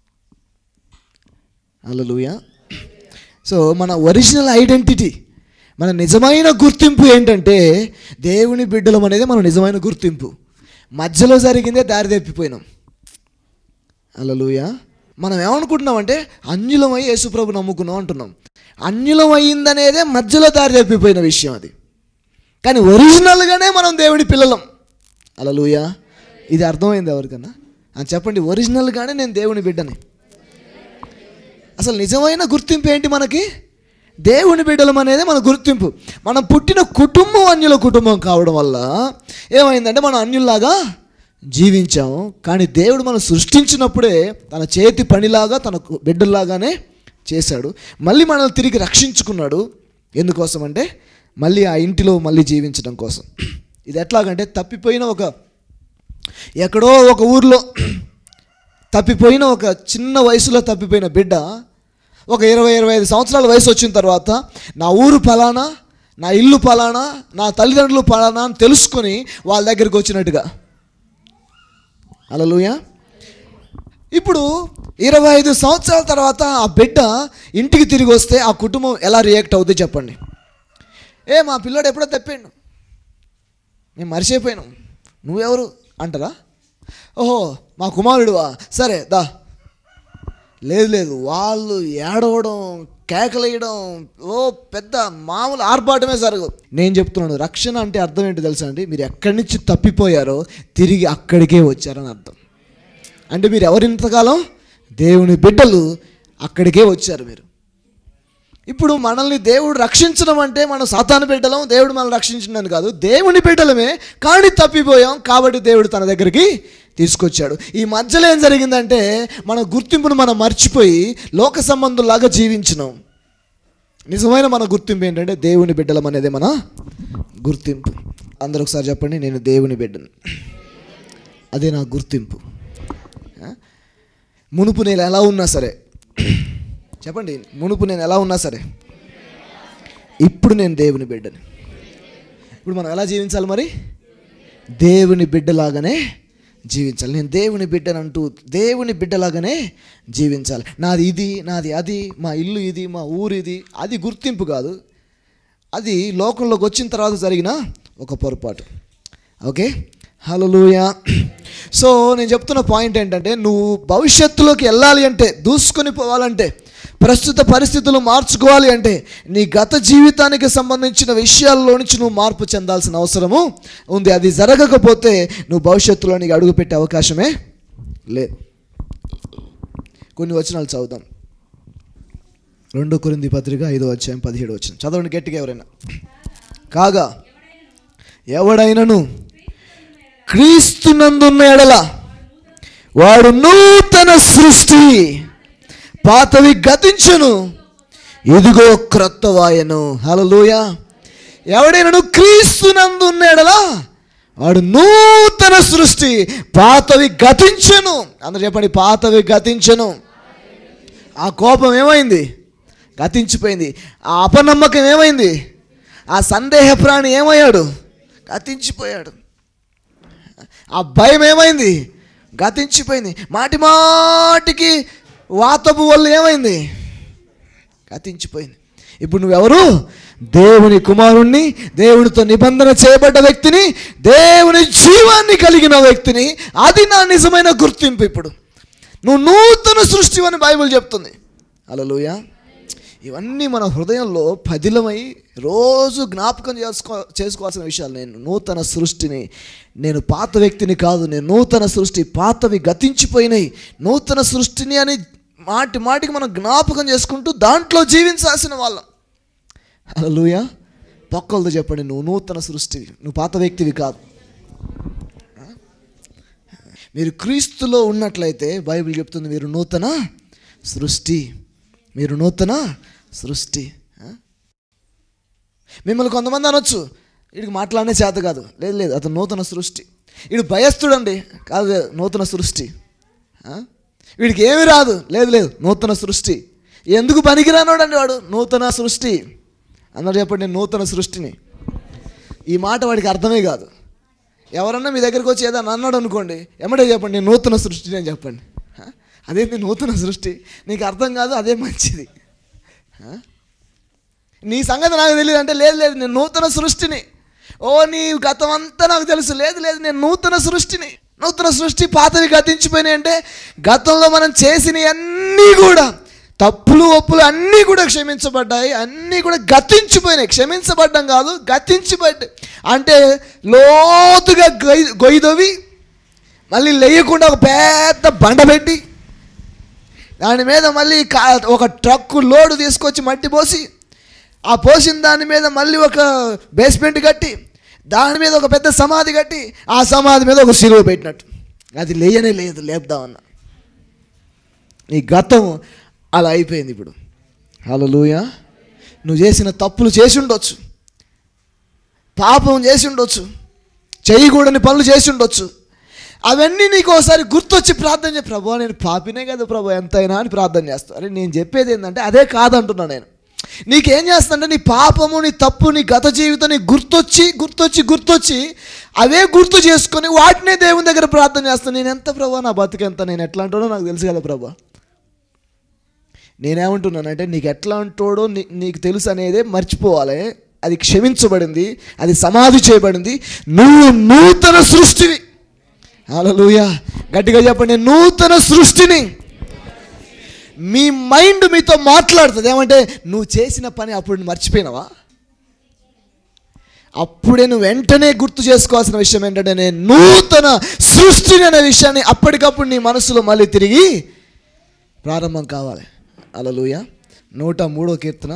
అల్లలుయ సో మన ఒరిజినల్ ఐడెంటిటీ మన నిజమైన గుర్తింపు ఏంటంటే దేవుని బిడ్డలం అనేది మన నిజమైన గుర్తింపు మధ్యలో జరిగిందే దారి తప్పిపోయినాం అలలుయ మనం ఏమనుకుంటున్నామంటే అన్యులమై యేసుప్రభు నమ్ముకున్నాం అంటున్నాం అన్యులం అయ్యిందనేదే మధ్యలో దారి తప్పిపోయిన విషయం అది కానీ ఒరిజినల్గానే మనం దేవుని పిల్లలం అలలుయ ఇది అర్థమైంది ఎవరికన్నా అని చెప్పండి ఒరిజినల్గానే నేను దేవుని బిడ్డని అసలు నిజమైన గుర్తింపు ఏంటి మనకి దేవుని బిడ్డలం అనేది మన గుర్తింపు మనం పుట్టిన కుటుంబం అన్యుల కుటుంబం కావడం వల్ల ఏమైందంటే మనం అన్యుల్లాగా జీవించాం కానీ దేవుడు మనం సృష్టించినప్పుడే తన చేతి పనిలాగా తన బిడ్డల్లాగానే చేశాడు మళ్ళీ మనల్ని తిరిగి రక్షించుకున్నాడు ఎందుకోసం అంటే మళ్ళీ ఆ ఇంటిలో మళ్ళీ జీవించడం కోసం ఇది ఎట్లాగంటే తప్పిపోయిన ఒక ఎక్కడో ఒక ఊర్లో తప్పిపోయిన ఒక చిన్న వయసులో తప్పిపోయిన బిడ్డ ఒక ఇరవై ఇరవై ఐదు సంవత్సరాల వయసు వచ్చిన తర్వాత నా ఊరు ఫలానా నా ఇల్లు ఫలానా నా తల్లిదండ్రులు ఫలానా అని తెలుసుకొని వాళ్ళ దగ్గరికి వచ్చినట్టుగా అలలుయ ఇప్పుడు ఇరవై ఐదు సంవత్సరాల తర్వాత ఆ బిడ్డ ఇంటికి తిరిగి వస్తే ఆ కుటుంబం ఎలా రియాక్ట్ అవుతుంది చెప్పండి ఏ మా పిల్లోడు ఎప్పుడో తప్పాడు మేము మర్చిపోయినాం నువ్వెవరు అంటారా ఓహో మా కుమారుడువా సరే దా లేదు లేదు వాళ్ళు ఏడవడం కేకలేయడం ఓ పెద్ద మామూలు ఆర్భాటమే జరగదు నేను చెప్తున్నాను రక్షణ అంటే అర్థం ఏంటి తెలుసా అండి మీరు ఎక్కడి నుంచి తప్పిపోయారో తిరిగి అక్కడికే వచ్చారని అర్థం అంటే మీరు ఎవరింతకాలం దేవుని బిడ్డలు అక్కడికే వచ్చారు మీరు ఇప్పుడు మనల్ని దేవుడు రక్షించడం అంటే మనం సాతాను బిడ్డలం దేవుడు మనల్ని రక్షించడం కాదు దేవుని బిడ్డలమే కానీ తప్పిపోయాం కాబట్టి దేవుడు తన దగ్గరికి తీసుకొచ్చాడు ఈ మధ్యలో ఏం జరిగిందంటే మన గుర్తింపును మనం మర్చిపోయి లోక సంబంధులాగా జీవించినాం నిజమైన మన గుర్తింపు ఏంటంటే దేవుని బిడ్డలం అనేది మన గుర్తింపు అందరూ ఒకసారి చెప్పండి నేను దేవుని బిడ్డను అదే నా గుర్తింపు ఆ? మునుపు నేను ఎలా ఉన్నా సరే చెప్పండి మునుపు నేను ఎలా ఉన్నా సరే ఇప్పుడు నేను దేవుని బిడ్డని ఇప్పుడు మనం ఎలా జీవించాలి మరి దేవుని బిడ్డలాగానే జీవించాలి నేను దేవుని బిడ్డను అంటూ దేవుని బిడ్డలాగానే జీవించాలి నాది ఇది నాది అది మా ఇల్లు ఇది మా ఊరు ఇది అది గుర్తింపు కాదు అది లోకంలోకి వచ్చిన తర్వాత జరిగిన ఒక పొరపాటు ఓకే హలోయ సో నేను చెప్తున్న పాయింట్ ఏంటంటే నువ్వు భవిష్యత్తులోకి వెళ్ళాలి అంటే దూసుకొని పోవాలంటే ప్రస్తుత పరిస్థితులు మార్చుకోవాలి అంటే నీ గత జీవితానికి సంబంధించిన విషయాల్లో నుంచి నువ్వు మార్పు చెందాల్సిన అవసరము ఉంది అది జరగకపోతే నువ్వు భవిష్యత్తులో నీకు అడుగుపెట్టే అవకాశమే లేదు కొన్ని వచనాలు చదువుదాం రెండో కొరింది పత్రిక ఐదో అధ్యాయం పదిహేడు వచ్చిన చదవండి గట్టిగా ఎవరైనా కాగా ఎవడైనను క్రీస్తునందున్న ఎడల వాడు నూతన సృష్టి పాతవి గతించును ఇదిగో క్రొత్త వాయను హలలోయ ఎవడైనను క్రీస్తునందున్న ఎడల వాడు నూతన సృష్టి పాతవి గతించను అందరు చెప్పండి పాతవి గతించను ఆ కోపం ఏమైంది గతించిపోయింది ఆ అపనమ్మకం ఏమైంది ఆ సందేహ ప్రాణి ఏమయ్యాడు గతించిపోయాడు ఆ భయం ఏమైంది గతించిపోయింది మాటి మాటికి వాతపు వల్ల ఏమైంది గతించిపోయింది ఇప్పుడు నువ్వెవరు దేవుని కుమారుణ్ణి దేవునితో నిబంధన చేయబడ్డ వ్యక్తిని దేవుని జీవాన్ని కలిగిన వ్యక్తిని అది నా నిజమైన గుర్తింపు ఇప్పుడు నువ్వు నూతన సృష్టి అని బైబిల్ చెప్తుంది అలలుయ ఇవన్నీ మన హృదయంలో పదిలమై రోజు జ్ఞాపకం చేసుకో చేసుకోవాల్సిన విషయాలు నేను నూతన సృష్టిని నేను పాత వ్యక్తిని కాదు నేను నూతన సృష్టి పాతవి గతించిపోయినాయి నూతన సృష్టిని అని మాటి మాటికి మనం జ్ఞాపకం చేసుకుంటూ దాంట్లో జీవించాల్సిన వాళ్ళం అలలుయ పక్కలతో చెప్పండి నువ్వు నూతన సృష్టివి నువ్వు పాత వ్యక్తివి కాదు మీరు క్రీస్తులో ఉన్నట్లయితే బైబిల్ చెప్తుంది మీరు నూతన సృష్టి మీరు నూతన సృష్టి ఆ? మిమ్మల్ని కొంతమంది అనొచ్చు వీడికి మాట్లాడనే చేత కాదు లేదు లేదు అతను నూతన సృష్టి వీడు భయస్తుడండి కాదు లేదు, నూతన సృష్టి ఆ? వీడికి ఏమి రాదు లేదు లేదు నూతన సృష్టి ఎందుకు పనికిరానోడండి వాడు నూతన సృష్టి అన్నారు చెప్పండి నేను నూతన సృష్టిని ఈ మాట వాడికి అర్థమే కాదు ఎవరన్నా మీ దగ్గరికి వచ్చి ఏదన్నా అన్నాడు అనుకోండి ఎమ్మడే చెప్పండి నేను నూతన సృష్టి అని చెప్పండి హ? అదేంటి నూతన సృష్టి నీకు అర్థం కాదు అదే మంచిది హ? నీ సంగతి నాకు తెలియదు అంటే లేదు లేదు నేను నూతన సృష్టిని ఓ నీ గతం అంతా నాకు తెలుసు లేదు లేదు నేను నూతన సృష్టిని నూతన సృష్టి పాతవి గతించిపోయినాయి అంటే గతంలో మనం చేసిన అన్నీ కూడా తప్పులు ఒప్పులు అన్నీ కూడా క్షమించబడ్డాయి అన్నీ కూడా గతించిపోయినాయి క్షమించబడ్డం కాదు గతించబడ్డాయి అంటే లోతుగా గొయ్యి గొయ్యిదోవి మళ్ళీ లేయకుండా ఒక పెద్ద బండ పెట్టి దాని మీద మళ్ళీ కా ఒక ట్రక్కు లోడు తీసుకొచ్చి మట్టి పోసి ఆ పోసిన దాని మీద మళ్ళీ ఒక బేస్మెంట్ కట్టి దాని మీద ఒక పెద్ద సమాధి కట్టి ఆ సమాధి మీద ఒక సిలువ పెట్టినట్టు అది లేయనే లేదు లేపుదామన్నా నీ గతం అలా అయిపోయింది ఇప్పుడు హలోయ నువ్వు చేసిన తప్పులు చేసి ఉండొచ్చు పాపం చేసి ఉండొచ్చు చేయకూడని పనులు చేసి ఉండొచ్చు అవన్నీ నీకు ఒకసారి గుర్తొచ్చి ప్రార్థన చేయ ప్రభు నేను పాపినే కదా ప్రభు ఎంతైనా అని ప్రార్థన చేస్తాను అరే నేను చెప్పేది ఏంటంటే అదే కాదంటున్నా నేను నీకేం చేస్తానంటే నీ పాపము నీ తప్పు నీ గత జీవితం నీకు గుర్తొచ్చి గుర్తొచ్చి గుర్తొచ్చి అవే గుర్తు చేసుకొని వాటినే దేవుని దగ్గర ప్రార్థన చేస్తాను నేను ఎంత ప్రభా నా బతుకెంత నేను ఎట్లా అంటానో నాకు తెలుసు కదా ప్రభా నేనేమంటున్నానంటే నీకు ఎట్లా అంటాడో నీ నీకు తెలుసు అనేదే మర్చిపోవాలి అది క్షమించబడింది అది సమాధి చేయబడింది నువ్వు నూతన సృష్టివి హల్లెలూయా గట్టిగా చెప్పండి నూతన సృష్టిని మీ మైండ్ మీతో మాట్లాడుతుంది ఏమంటే నువ్వు చేసిన పని అప్పుడు మర్చిపోయినావా అప్పుడే నువ్వు వెంటనే గుర్తు చేసుకోవాల్సిన విషయం ఏంటంటే నేను నూతన సృష్టిని అనే విషయాన్ని అప్పటికప్పుడు నీ మనసులో మళ్ళీ తిరిగి ప్రారంభం కావాలి అలలుయ నూట మూడో కీర్తన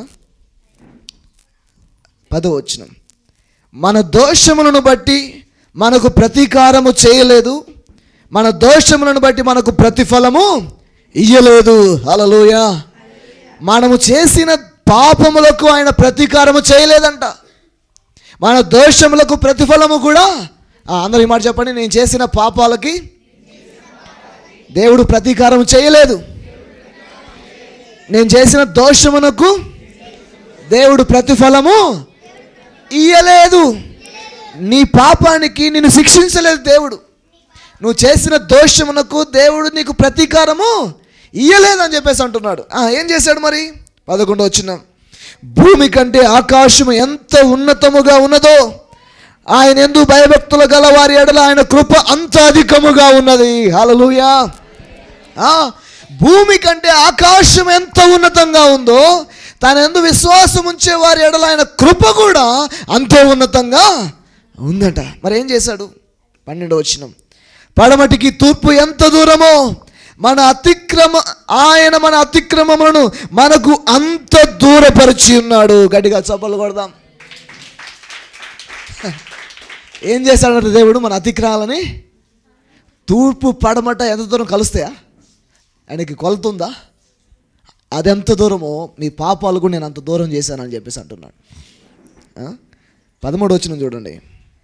పదో వచ్చిన మన దోషములను బట్టి మనకు ప్రతీకారము చేయలేదు మన దోషములను బట్టి మనకు ప్రతిఫలము ఇయ్యలేదు అలలుయ మనము చేసిన పాపములకు ఆయన ప్రతీకారము చేయలేదంట మన దోషములకు ప్రతిఫలము కూడా ఆ, అందరూ ఈ మాట చెప్పండి నేను చేసిన పాపాలకి దేవుడు ప్రతీకారం చేయలేదు నేను చేసిన దోషమునకు దేవుడు ప్రతిఫలము ఇయ్యలేదు నీ పాపానికి నిన్ను శిక్షించలేదు దేవుడు నువ్వు చేసిన దోషమునకు దేవుడు నీకు ప్రతీకారము ఇయ్యలేదని చెప్పేసి అంటున్నాడు ఆ, ఏం చేశాడు మరి పదకొండు వచ్చిన భూమి కంటే ఆకాశము ఎంత ఉన్నతముగా ఉన్నదో ఆయన ఎందు భయభక్తులు గల వారి ఎడల ఆయన కృప అంత అధికముగా ఉన్నది హల్లెలూయా ఆ, భూమి కంటే ఆకాశం ఎంత ఉన్నతంగా ఉందో తన ఎందు విశ్వాసం ఉంచే వారి ఎడల ఆయన కృప కూడా అంతే ఉన్నతంగా ఉందట మరి ఏం చేశాడు పన్నెండు వచ్చిన పడమటికి తూర్పు ఎంత దూరమో మన అతిక్రమ ఆయన మన అతిక్రమములను మనకు అంత దూరపరిచి ఉన్నాడు గట్టిగా చప్పలు కొడదాం ఏం చేశాడంటే దేవుడు మన అతిక్రమాలని తూర్పు పడమట ఎంత దూరం కలుస్తాయా ఆయనకి కొలుతుందా అది ఎంత దూరమో మీ పాపాలు కూడా నేను అంత దూరం చేశానని చెప్పేసి అంటున్నాడు ఆ? పదమూడు వచ్చిన చూడండి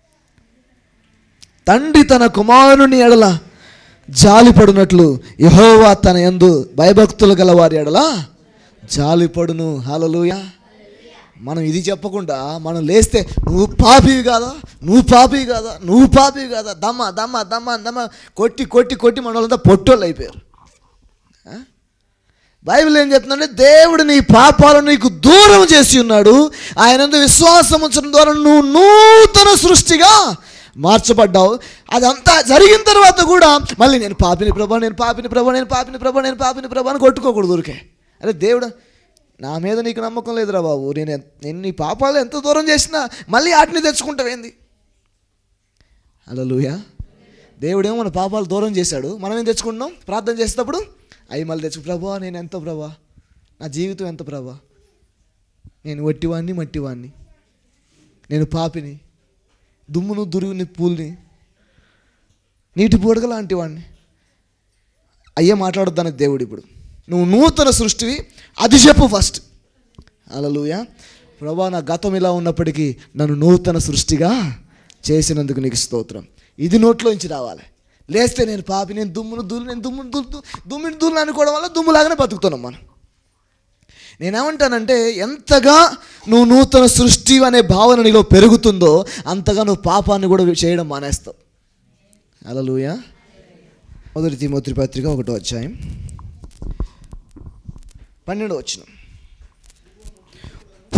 తండ్రి తన కుమారుని ఎడల జాలిపడునట్లు యహోవా తన యందు భయభక్తులు గల వారి ఎడల జాలిపడును హల్లెలూయా మనం ఇది చెప్పకుండా మనం లేస్తే నువ్వు పాపివి కాదా నువ్వు పాపివి కాదా నువ్వు పాపివి కాదా దమ్మ దమ్మ దమ్మ దమ్మ కొట్టి కొట్టి కొట్టి మన వాళ్ళంతా పొట్టోళ్ళు అయిపోయారు ఆ? బైబిల్ ఏం చెప్తుందంటే దేవుడు నీ పాపాలను నీకు దూరం చేసి ఉన్నాడు ఆయన యందు విశ్వాసం ఉంచడం ద్వారా నువ్వు నూతన సృష్టిగా మార్చబడ్డావు అదంతా జరిగిన తర్వాత కూడా మళ్ళీ నేను పాపిని ప్రభా నేను పాపిని ప్రభా నేను పాపిని ప్రభా నేను పాపిని ప్రభా అని కొట్టుకోకూడదు ఊరికే అరే దేవుడు నా మీద నీకు నమ్మకం లేదురా బాబు నేను ఎన్- నేను నీ పాపాలు ఎంత దూరం చేసినా మళ్ళీ వాటిని తెచ్చుకుంటావేంది అలలుయా దేవుడేమో మన పాపాలు దూరం చేశాడు మనం ఏం తెచ్చుకుంటున్నాం ప్రార్థన చేసేటప్పుడు అవి మళ్ళీ తెచ్చుకు ప్రభా నేను ఎంత ప్రభా నా జీవితం ఎంత ప్రభా నేను వట్టివాణ్ణి మట్టివాణ్ణి నేను పాపిని దుమ్మును దురుగుని పూల్ని నీటి బుడగ లాంటి వాడిని అయ్యే మాట్లాడొద్దానికి దేవుడు ఇప్పుడు నువ్వు నూతన సృష్టివి అది చెప్పు ఫస్ట్ అలలుయ ప్రభా నా గతం ఇలా ఉన్నప్పటికీ నన్ను నూతన సృష్టిగా చేసినందుకు నీకు స్తోత్రం ఇది నోట్లోంచి రావాలి లేస్తే నేను పాపి నేను దుమ్మును దులు నేను దుమ్మును దులు దుమ్ముని దులు అనుకోవడం వల్ల దుమ్ములాగానే బతుకుతున్నాం మనం నేనేమంటానంటే ఎంతగా నువ్వు నూతన సృష్టి అనే భావన నీలో పెరుగుతుందో అంతగా నువ్వు పాపాన్ని కూడా చేయడం మానేస్తావు అలలుయ మొదటి తిమోతి పత్రిక ఒకటో అధ్యాయం పన్నెండు వచ్చిన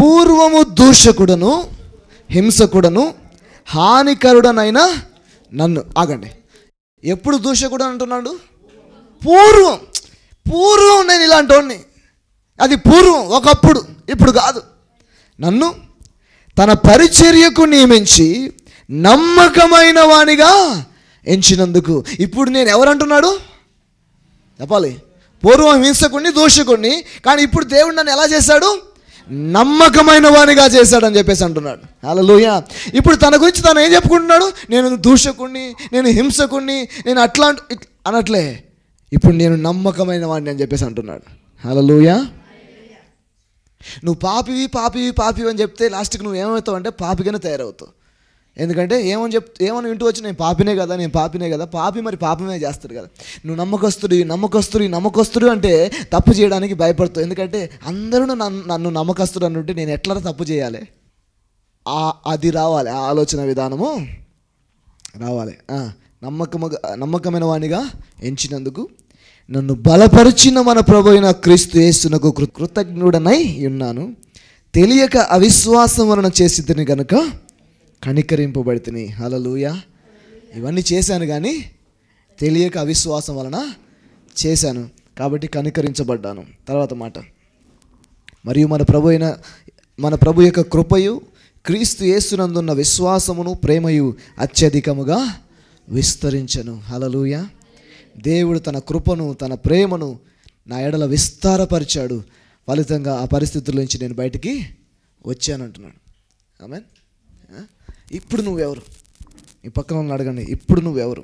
పూర్వము దూషకుడను హింసకుడను హానికరుడనైన నన్ను ఆగండి ఎప్పుడు దూషకుడు అంటున్నాడు పూర్వం పూర్వం నేను ఇలాంటి వాడిని అది పూర్వం ఒకప్పుడు ఇప్పుడు కాదు నన్ను తన పరిచర్యకు నియమించి నమ్మకమైన వానిగా ఎంచినందుకు ఇప్పుడు నేను ఎవరంటున్నాడు చెప్పాలి పూర్వం హింసకుడిని దూషకుడిని కానీ ఇప్పుడు దేవుడు నన్ను ఎలా చేశాడు నమ్మకమైన వానిగా చేశాడని చెప్పేసి అంటున్నాడు హల్లెలూయ ఇప్పుడు తన గురించి తను ఏం చెప్పుకుంటున్నాడు నేను దూషకుడిని నేను హింసకుడిని నేను అట్లా అంట- ఇట్- అనట్లే ఇప్పుడు నేను నమ్మకమైన వాడిని అని చెప్పేసి అంటున్నాడు హల్లెలూయా నువ్వు పాపివి పాపివి పాపివి అని చెప్తే లాస్ట్కి నువ్వు ఏమవుతావు అంటే పాపిగానే తయారవుతావు ఎందుకంటే ఏమని చెప్ ఏమని వింటూ వచ్చి నేను పాపినే కదా నేను పాపినే కదా పాపి మరి పాపమే చేస్తాడు కదా నువ్వు నమ్మకస్తుడు నమ్మకస్తుడు నమ్మకస్తుడు అంటే తప్పు చేయడానికి భయపడతావు ఎందుకంటే అందరూ నన్ను నన్ను నమ్మకస్తుడు అనుంటే నేను ఎట్లా తప్పు చేయాలి ఆ అది రావాలి ఆ ఆలోచన విధానము రావాలి ఆ, నమ్మకముగా నమ్మకమైన వానిగా ఎంచినందుకు నన్ను బలపరిచిన మన ప్రభు అయిన క్రీస్తు యేసునకు కృ- కృతజ్ఞుడనై ఉన్నాను తెలియక అవిశ్వాసం వలన చేసిద్దని గనుక కనికరింపబడితిని హలలుయ ఇవన్నీ చేశాను కానీ తెలియక అవిశ్వాసం వలన చేశాను కాబట్టి కనికరించబడ్డాను తర్వాత మాట మరియు మన ప్రభు అయిన మన ప్రభు యొక్క కృపయు క్రీస్తు యేసునందున్న విశ్వాసమును ప్రేమయు అత్యధికముగా విస్తరించను హలలుయ దేవుడు తన కృపను తన ప్రేమను నా ఎడల విస్తారపరిచాడు ఫలితంగా ఆ పరిస్థితుల నుంచి నేను బయటికి వచ్చానంటున్నాడు ఆమె ఇప్పుడు నువ్వెవరు ఈ పక్కన ఉన్న అడగండి ఇప్పుడు నువ్వెవరు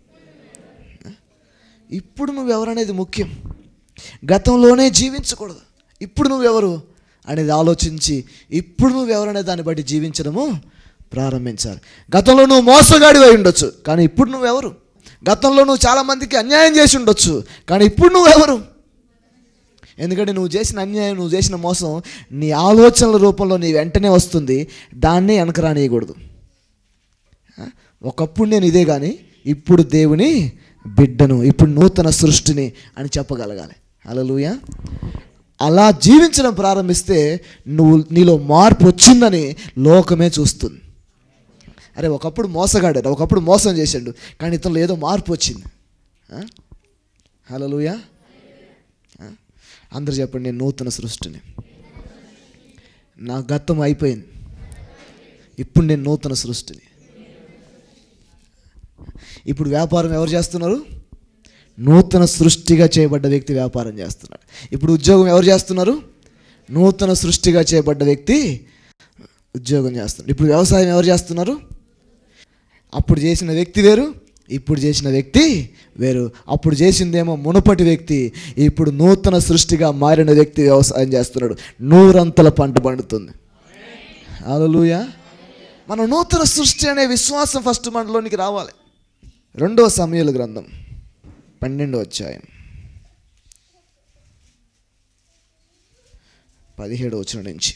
ఇప్పుడు నువ్వెవరు అనేది ముఖ్యం గతంలోనే జీవించకూడదు ఇప్పుడు నువ్వెవరు అనేది ఆలోచించి ఇప్పుడు నువ్వెవరు అనే దాన్ని బట్టి జీవించడము ప్రారంభించాలి గతంలో నువ్వు మోసగాడివి అయి ఉండొచ్చు కానీ ఇప్పుడు నువ్వెవరు గతంలో నువ్వు చాలామందికి అన్యాయం చేసి ఉండొచ్చు కానీ ఇప్పుడు నువ్వెవరు ఎందుకంటే నువ్వు చేసిన అన్యాయం నువ్వు చేసిన మోసం నీ ఆలోచనల రూపంలో నీ వెంటనే వస్తుంది దాన్నే వెనక రానియకూడదు ఆ? ఒకప్పుడు నేను ఇదే కానీ ఇప్పుడు దేవుని బిడ్డను ఇప్పుడు నూతన సృష్టిని అని చెప్పగలగాలి అలలుయ అలా జీవించడం ప్రారంభిస్తే నువ్వు నీలో మార్పు వచ్చిందని లోకమే చూస్తుంది అరే ఒకప్పుడు మోసగాడాడు ఒకప్పుడు మోసం చేశాడు కానీ ఇతనిలో ఏదో మార్పు వచ్చింది హలోయ అందరు చెప్పండి నేను నూతన సృష్టిని నా గతం అయిపోయింది ఇప్పుడు నేను నూతన సృష్టిని ఇప్పుడు వ్యాపారం ఎవరు చేస్తున్నారు నూతన సృష్టిగా చేయబడ్డ వ్యక్తి వ్యాపారం చేస్తున్నాడు ఇప్పుడు ఉద్యోగం ఎవరు చేస్తున్నారు నూతన సృష్టిగా చేయబడ్డ వ్యక్తి ఉద్యోగం చేస్తున్నాడు ఇప్పుడు వ్యవసాయం ఎవరు చేస్తున్నారు అప్పుడు చేసిన వ్యక్తి వేరు ఇప్పుడు చేసిన వ్యక్తి వేరు అప్పుడు చేసిందేమో మునుపటి వ్యక్తి ఇప్పుడు నూతన సృష్టిగా మారిన వ్యక్తి వ్యవసాయం చేస్తున్నాడు నూరంతల పంట పండుతుంది అలలుయ మన నూతన సృష్టి అనే విశ్వాసం ఫస్ట్ మనలోనికి రావాలి రెండవ సమయాల గ్రంథం పన్నెండో అధ్యాయం పదిహేడు వచ్చిన నుంచి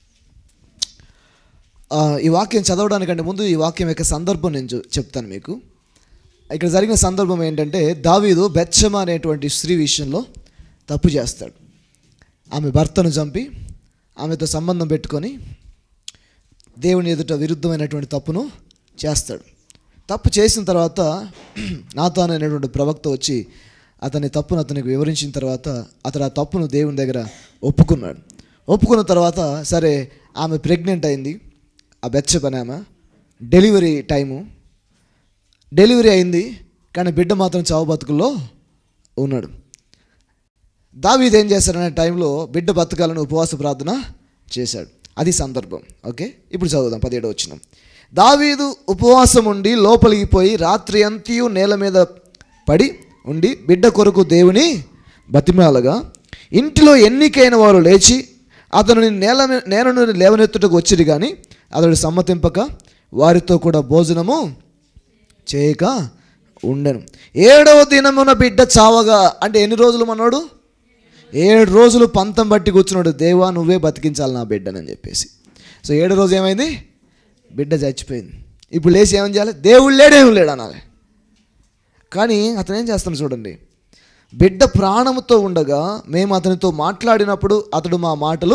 ఆ, ఈ వాక్యం చదవడానికంటే ముందు ఈ వాక్యం యొక్క సందర్భం నేను చె- చెప్తాను మీకు ఇక్కడ జరిగిన సందర్భం ఏంటంటే దావీదు బెచ్చమ అనేటువంటి స్త్రీ విషయంలో తప్పు చేస్తాడు ఆమె భర్తను చంపి ఆమెతో సంబంధం పెట్టుకొని దేవుని ఎదుట విరుద్ధమైనటువంటి తప్పును చేస్తాడు తప్పు చేసిన తర్వాత నాతాన్ అనేటువంటి ప్రవక్త వచ్చి అతని తప్పును అతనికి వివరించిన తర్వాత అతడు ఆ తప్పును దేవుని దగ్గర ఒప్పుకున్నాడు ఒప్పుకున్న తర్వాత సరే ఆమె ప్రెగ్నెంట్ అయింది ఆ బెచ్చ పని ఆమె డెలివరీ టైము డెలివరీ అయింది కానీ బిడ్డ మాత్రం చావు బతుకుల్లో ఉన్నాడు దావీదు ఏం చేశాడనే టైంలో బిడ్డ బతకాలని ఉపవాస ప్రార్థన చేశాడు అది సందర్భం ఓకే ఇప్పుడు చదువుదాం పదిహేడు వచ్చిన దావీదు ఉపవాసం ఉండి లోపలికి పోయి రాత్రి అంతయు నేల మీద పడి ఉండి బిడ్డ కొరకు దేవుని బతిమాలగా ఇంటిలో ఎన్నికైన వారు లేచి అతను నేల మీ- నేల నుండి లేవనెత్తుటకు వచ్చిరు కానీ అతడు సమ్మతింపక వారితో కూడా భోజనము చేయక ఉండెను ఏడవ దినమున బిడ్డ చావగా అంటే ఎన్ని రోజులు మనోడు ఏడు రోజులు పంతం బట్టి కూర్చున్నాడు దేవా నువ్వే బతికించాలి నా బిడ్డనని చెప్పేసి సో ఏడో రోజు ఏమైంది బిడ్డ చచ్చిపోయింది ఇప్పుడు లేచి ఏమని చేయాలి దేవుడు లేడేం లేడు అనాలి కానీ అతను ఏం చేస్తాడు చూడండి బిడ్డ ప్రాణముతో ఉండగా మేము అతనితో మాట్లాడినప్పుడు అతడు మా మాటలు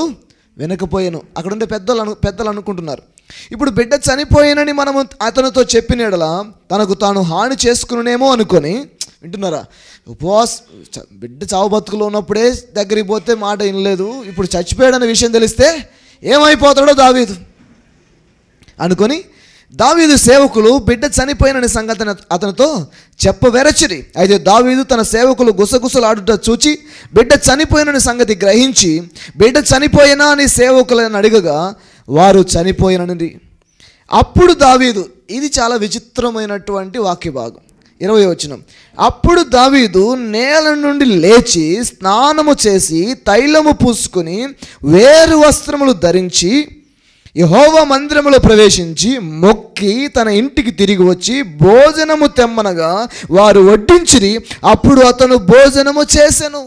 వినకపోయాను అక్కడ ఉండే పెద్దలు అను పెద్దలు అనుకుంటున్నారు ఇప్పుడు బిడ్డ చనిపోయానని మనము అతనితో చెప్పినడలా తనకు తాను హాని చేసుకునేమో అనుకొని వింటున్నారా ఉపవాస చ- బిడ్డ చావు బతుకులో ఉన్నప్పుడే దగ్గరికి పోతే మాట వినలేదు ఇప్పుడు చచ్చిపోయాడన్న విషయం తెలిస్తే ఏమైపోతాడో దావీదు అనుకొని దావీదు సేవకులు బిడ్డ చనిపోయినని సంగతిని అతనితో చెప్పవెరచిరి అయితే దావీదు తన సేవకులు గుసగుసలాడుట చూచి బిడ్డ చనిపోయినని సంగతి గ్రహించి బిడ్డ చనిపోయినా అని సేవకులను అడగగా వారు చనిపోయినని అప్పుడు దావీదు ఇది చాలా విచిత్రమైనటువంటి వాక్య భాగం ఇరవై వచనం అప్పుడు దావీదు నేల నుండి లేచి స్నానము చేసి తైలము పూసుకుని వేరు వస్త్రములు ధరించి యహోవ మందిరములో ప్రవేశించి మొక్కి తన ఇంటికి తిరిగి వచ్చి భోజనము తెమ్మనగా వారు వడ్డించిరి అప్పుడు అతను భోజనము చేసెను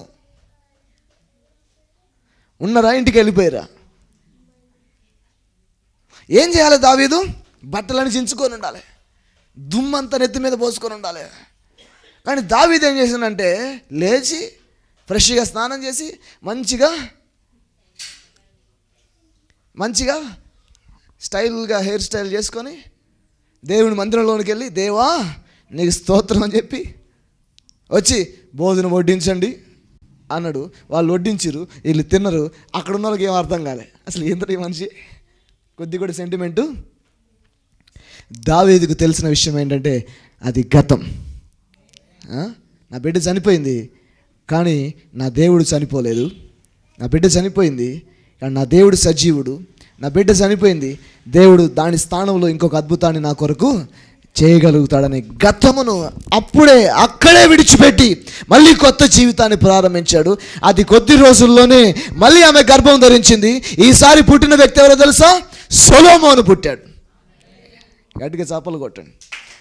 ఉన్నారా ఇంటికి వెళ్ళిపోయారా ఏం చేయాలి దావీదు బట్టలను చించుకొని ఉండాలి దుమ్మంతా నెత్తి మీద పోసుకొని ఉండాలి కానీ దావీదు ఏం చేసిందంటే లేచి ఫ్రెష్గా స్నానం చేసి మంచిగా మంచిగా స్టైల్గా హెయిర్ స్టైల్ చేసుకొని దేవుని మందిరంలోనికి వెళ్ళి దేవా నీకు స్తోత్రం అని చెప్పి వచ్చి భోజనం వడ్డించండి అన్నాడు వాళ్ళు వడ్డించిరు వీళ్ళు తిన్నారు అక్కడ ఉన్న వాళ్ళకి ఏం అర్థం కాలే అసలు ఎంత ఈ మనిషి కొద్ది కూడా సెంటిమెంటు దావేదికు తెలిసిన విషయం ఏంటంటే అది గతం ఆ? నా బిడ్డ చనిపోయింది కానీ నా దేవుడు చనిపోలేదు నా బిడ్డ చనిపోయింది కానీ నా దేవుడు సజీవుడు నా బిడ్డ చనిపోయింది దేవుడు దాని స్థానంలో ఇంకొక అద్భుతాన్ని నా కొరకు చేయగలుగుతాడని గతమును అప్పుడే అక్కడే విడిచిపెట్టి మళ్ళీ కొత్త జీవితాన్ని ప్రారంభించాడు అది కొద్ది రోజుల్లోనే మళ్ళీ ఆమె గర్భం ధరించింది ఈసారి పుట్టిన వ్యక్తి ఎవరో తెలుసా సొలోమోను పుట్టాడు గట్టిగా చేపలు కొట్టండి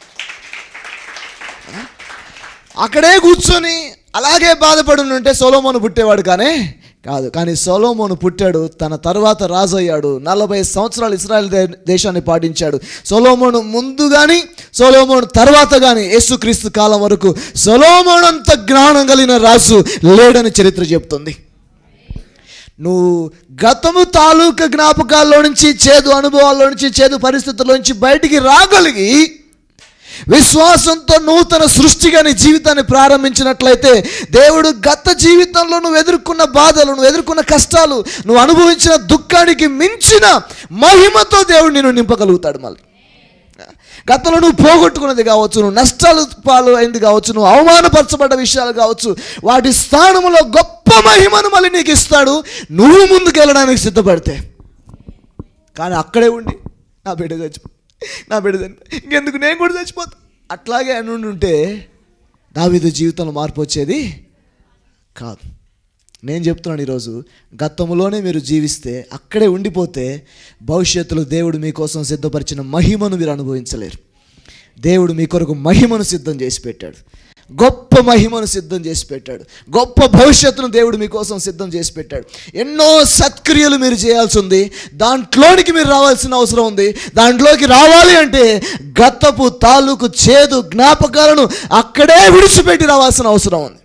అక్కడే కూర్చొని అలాగే బాధపడి ఉంటే సొలోమోను పుట్టేవాడు కానీ కాదు కానీ సొలోమోను పుట్టాడు తన తర్వాత రాజు అయ్యాడు నలభై సంవత్సరాలు ఇస్రాయల్ దే- దేశాన్ని పాటించాడు సొలోమోను ముందు కానీ సొలోమోను తర్వాత కానీ యేసుక్రీస్తు కాలం వరకు సొలోమోను అంత జ్ఞానం కలిగిన రాజు లేడని చరిత్ర చెప్తుంది నువ్వు గతము తాలూకా జ్ఞాపకాల్లో నుంచి చేదు అనుభవాల్లో నుంచి చేదు పరిస్థితుల్లో నుంచి బయటికి రాగలిగి విశ్వాసంతో నూతన సృష్టిగా నీ జీవితాన్ని ప్రారంభించినట్లయితే దేవుడు గత జీవితంలో నువ్వు ఎదుర్కొన్న బాధలు నువ్వు ఎదుర్కొన్న కష్టాలు నువ్వు అనుభవించిన దుఃఖానికి మించిన మహిమతో దేవుడు నిన్ను నింపగలుగుతాడు మళ్ళీ గతంలో నువ్వు పోగొట్టుకున్నది కావచ్చు నువ్వు నష్టాలు పాలు అయింది కావచ్చు నువ్వు అవమానపరచబడ్డ విషయాలు కావచ్చు వాటి స్థానంలో గొప్ప మహిమను మళ్ళీ నీకు ఇస్తాడు నువ్వు ముందుకు వెళ్ళడానికి సిద్ధపడితే కానీ అక్కడే ఉండి నా బిడ్డ చచ్చిపో నా బిడ్డ చనిపో ఇంకెందుకు నేను కూడా చచ్చిపోతా అట్లాగే అని ఉండి ఉంటే దావీదు జీవితంలో మార్పు వచ్చేది కాదు నేను చెప్తున్నాను ఈరోజు గతంలోనే మీరు జీవిస్తే అక్కడే ఉండిపోతే భవిష్యత్తులో దేవుడు మీకోసం సిద్ధపరిచిన మహిమను మీరు అనుభవించలేరు దేవుడు మీ కొరకు మహిమను సిద్ధం చేసి పెట్టాడు గొప్ప మహిమను సిద్ధం చేసి పెట్టాడు గొప్ప భవిష్యత్తును దేవుడు మీకోసం సిద్ధం చేసి పెట్టాడు ఎన్నో సత్క్రియలు మీరు చేయాల్సి ఉంది దాంట్లోనికి మీరు రావాల్సిన అవసరం ఉంది దాంట్లోకి రావాలి అంటే గతపు తాలూకు చేదు జ్ఞాపకాలను అక్కడే విడిచిపెట్టి రావాల్సిన అవసరం ఉంది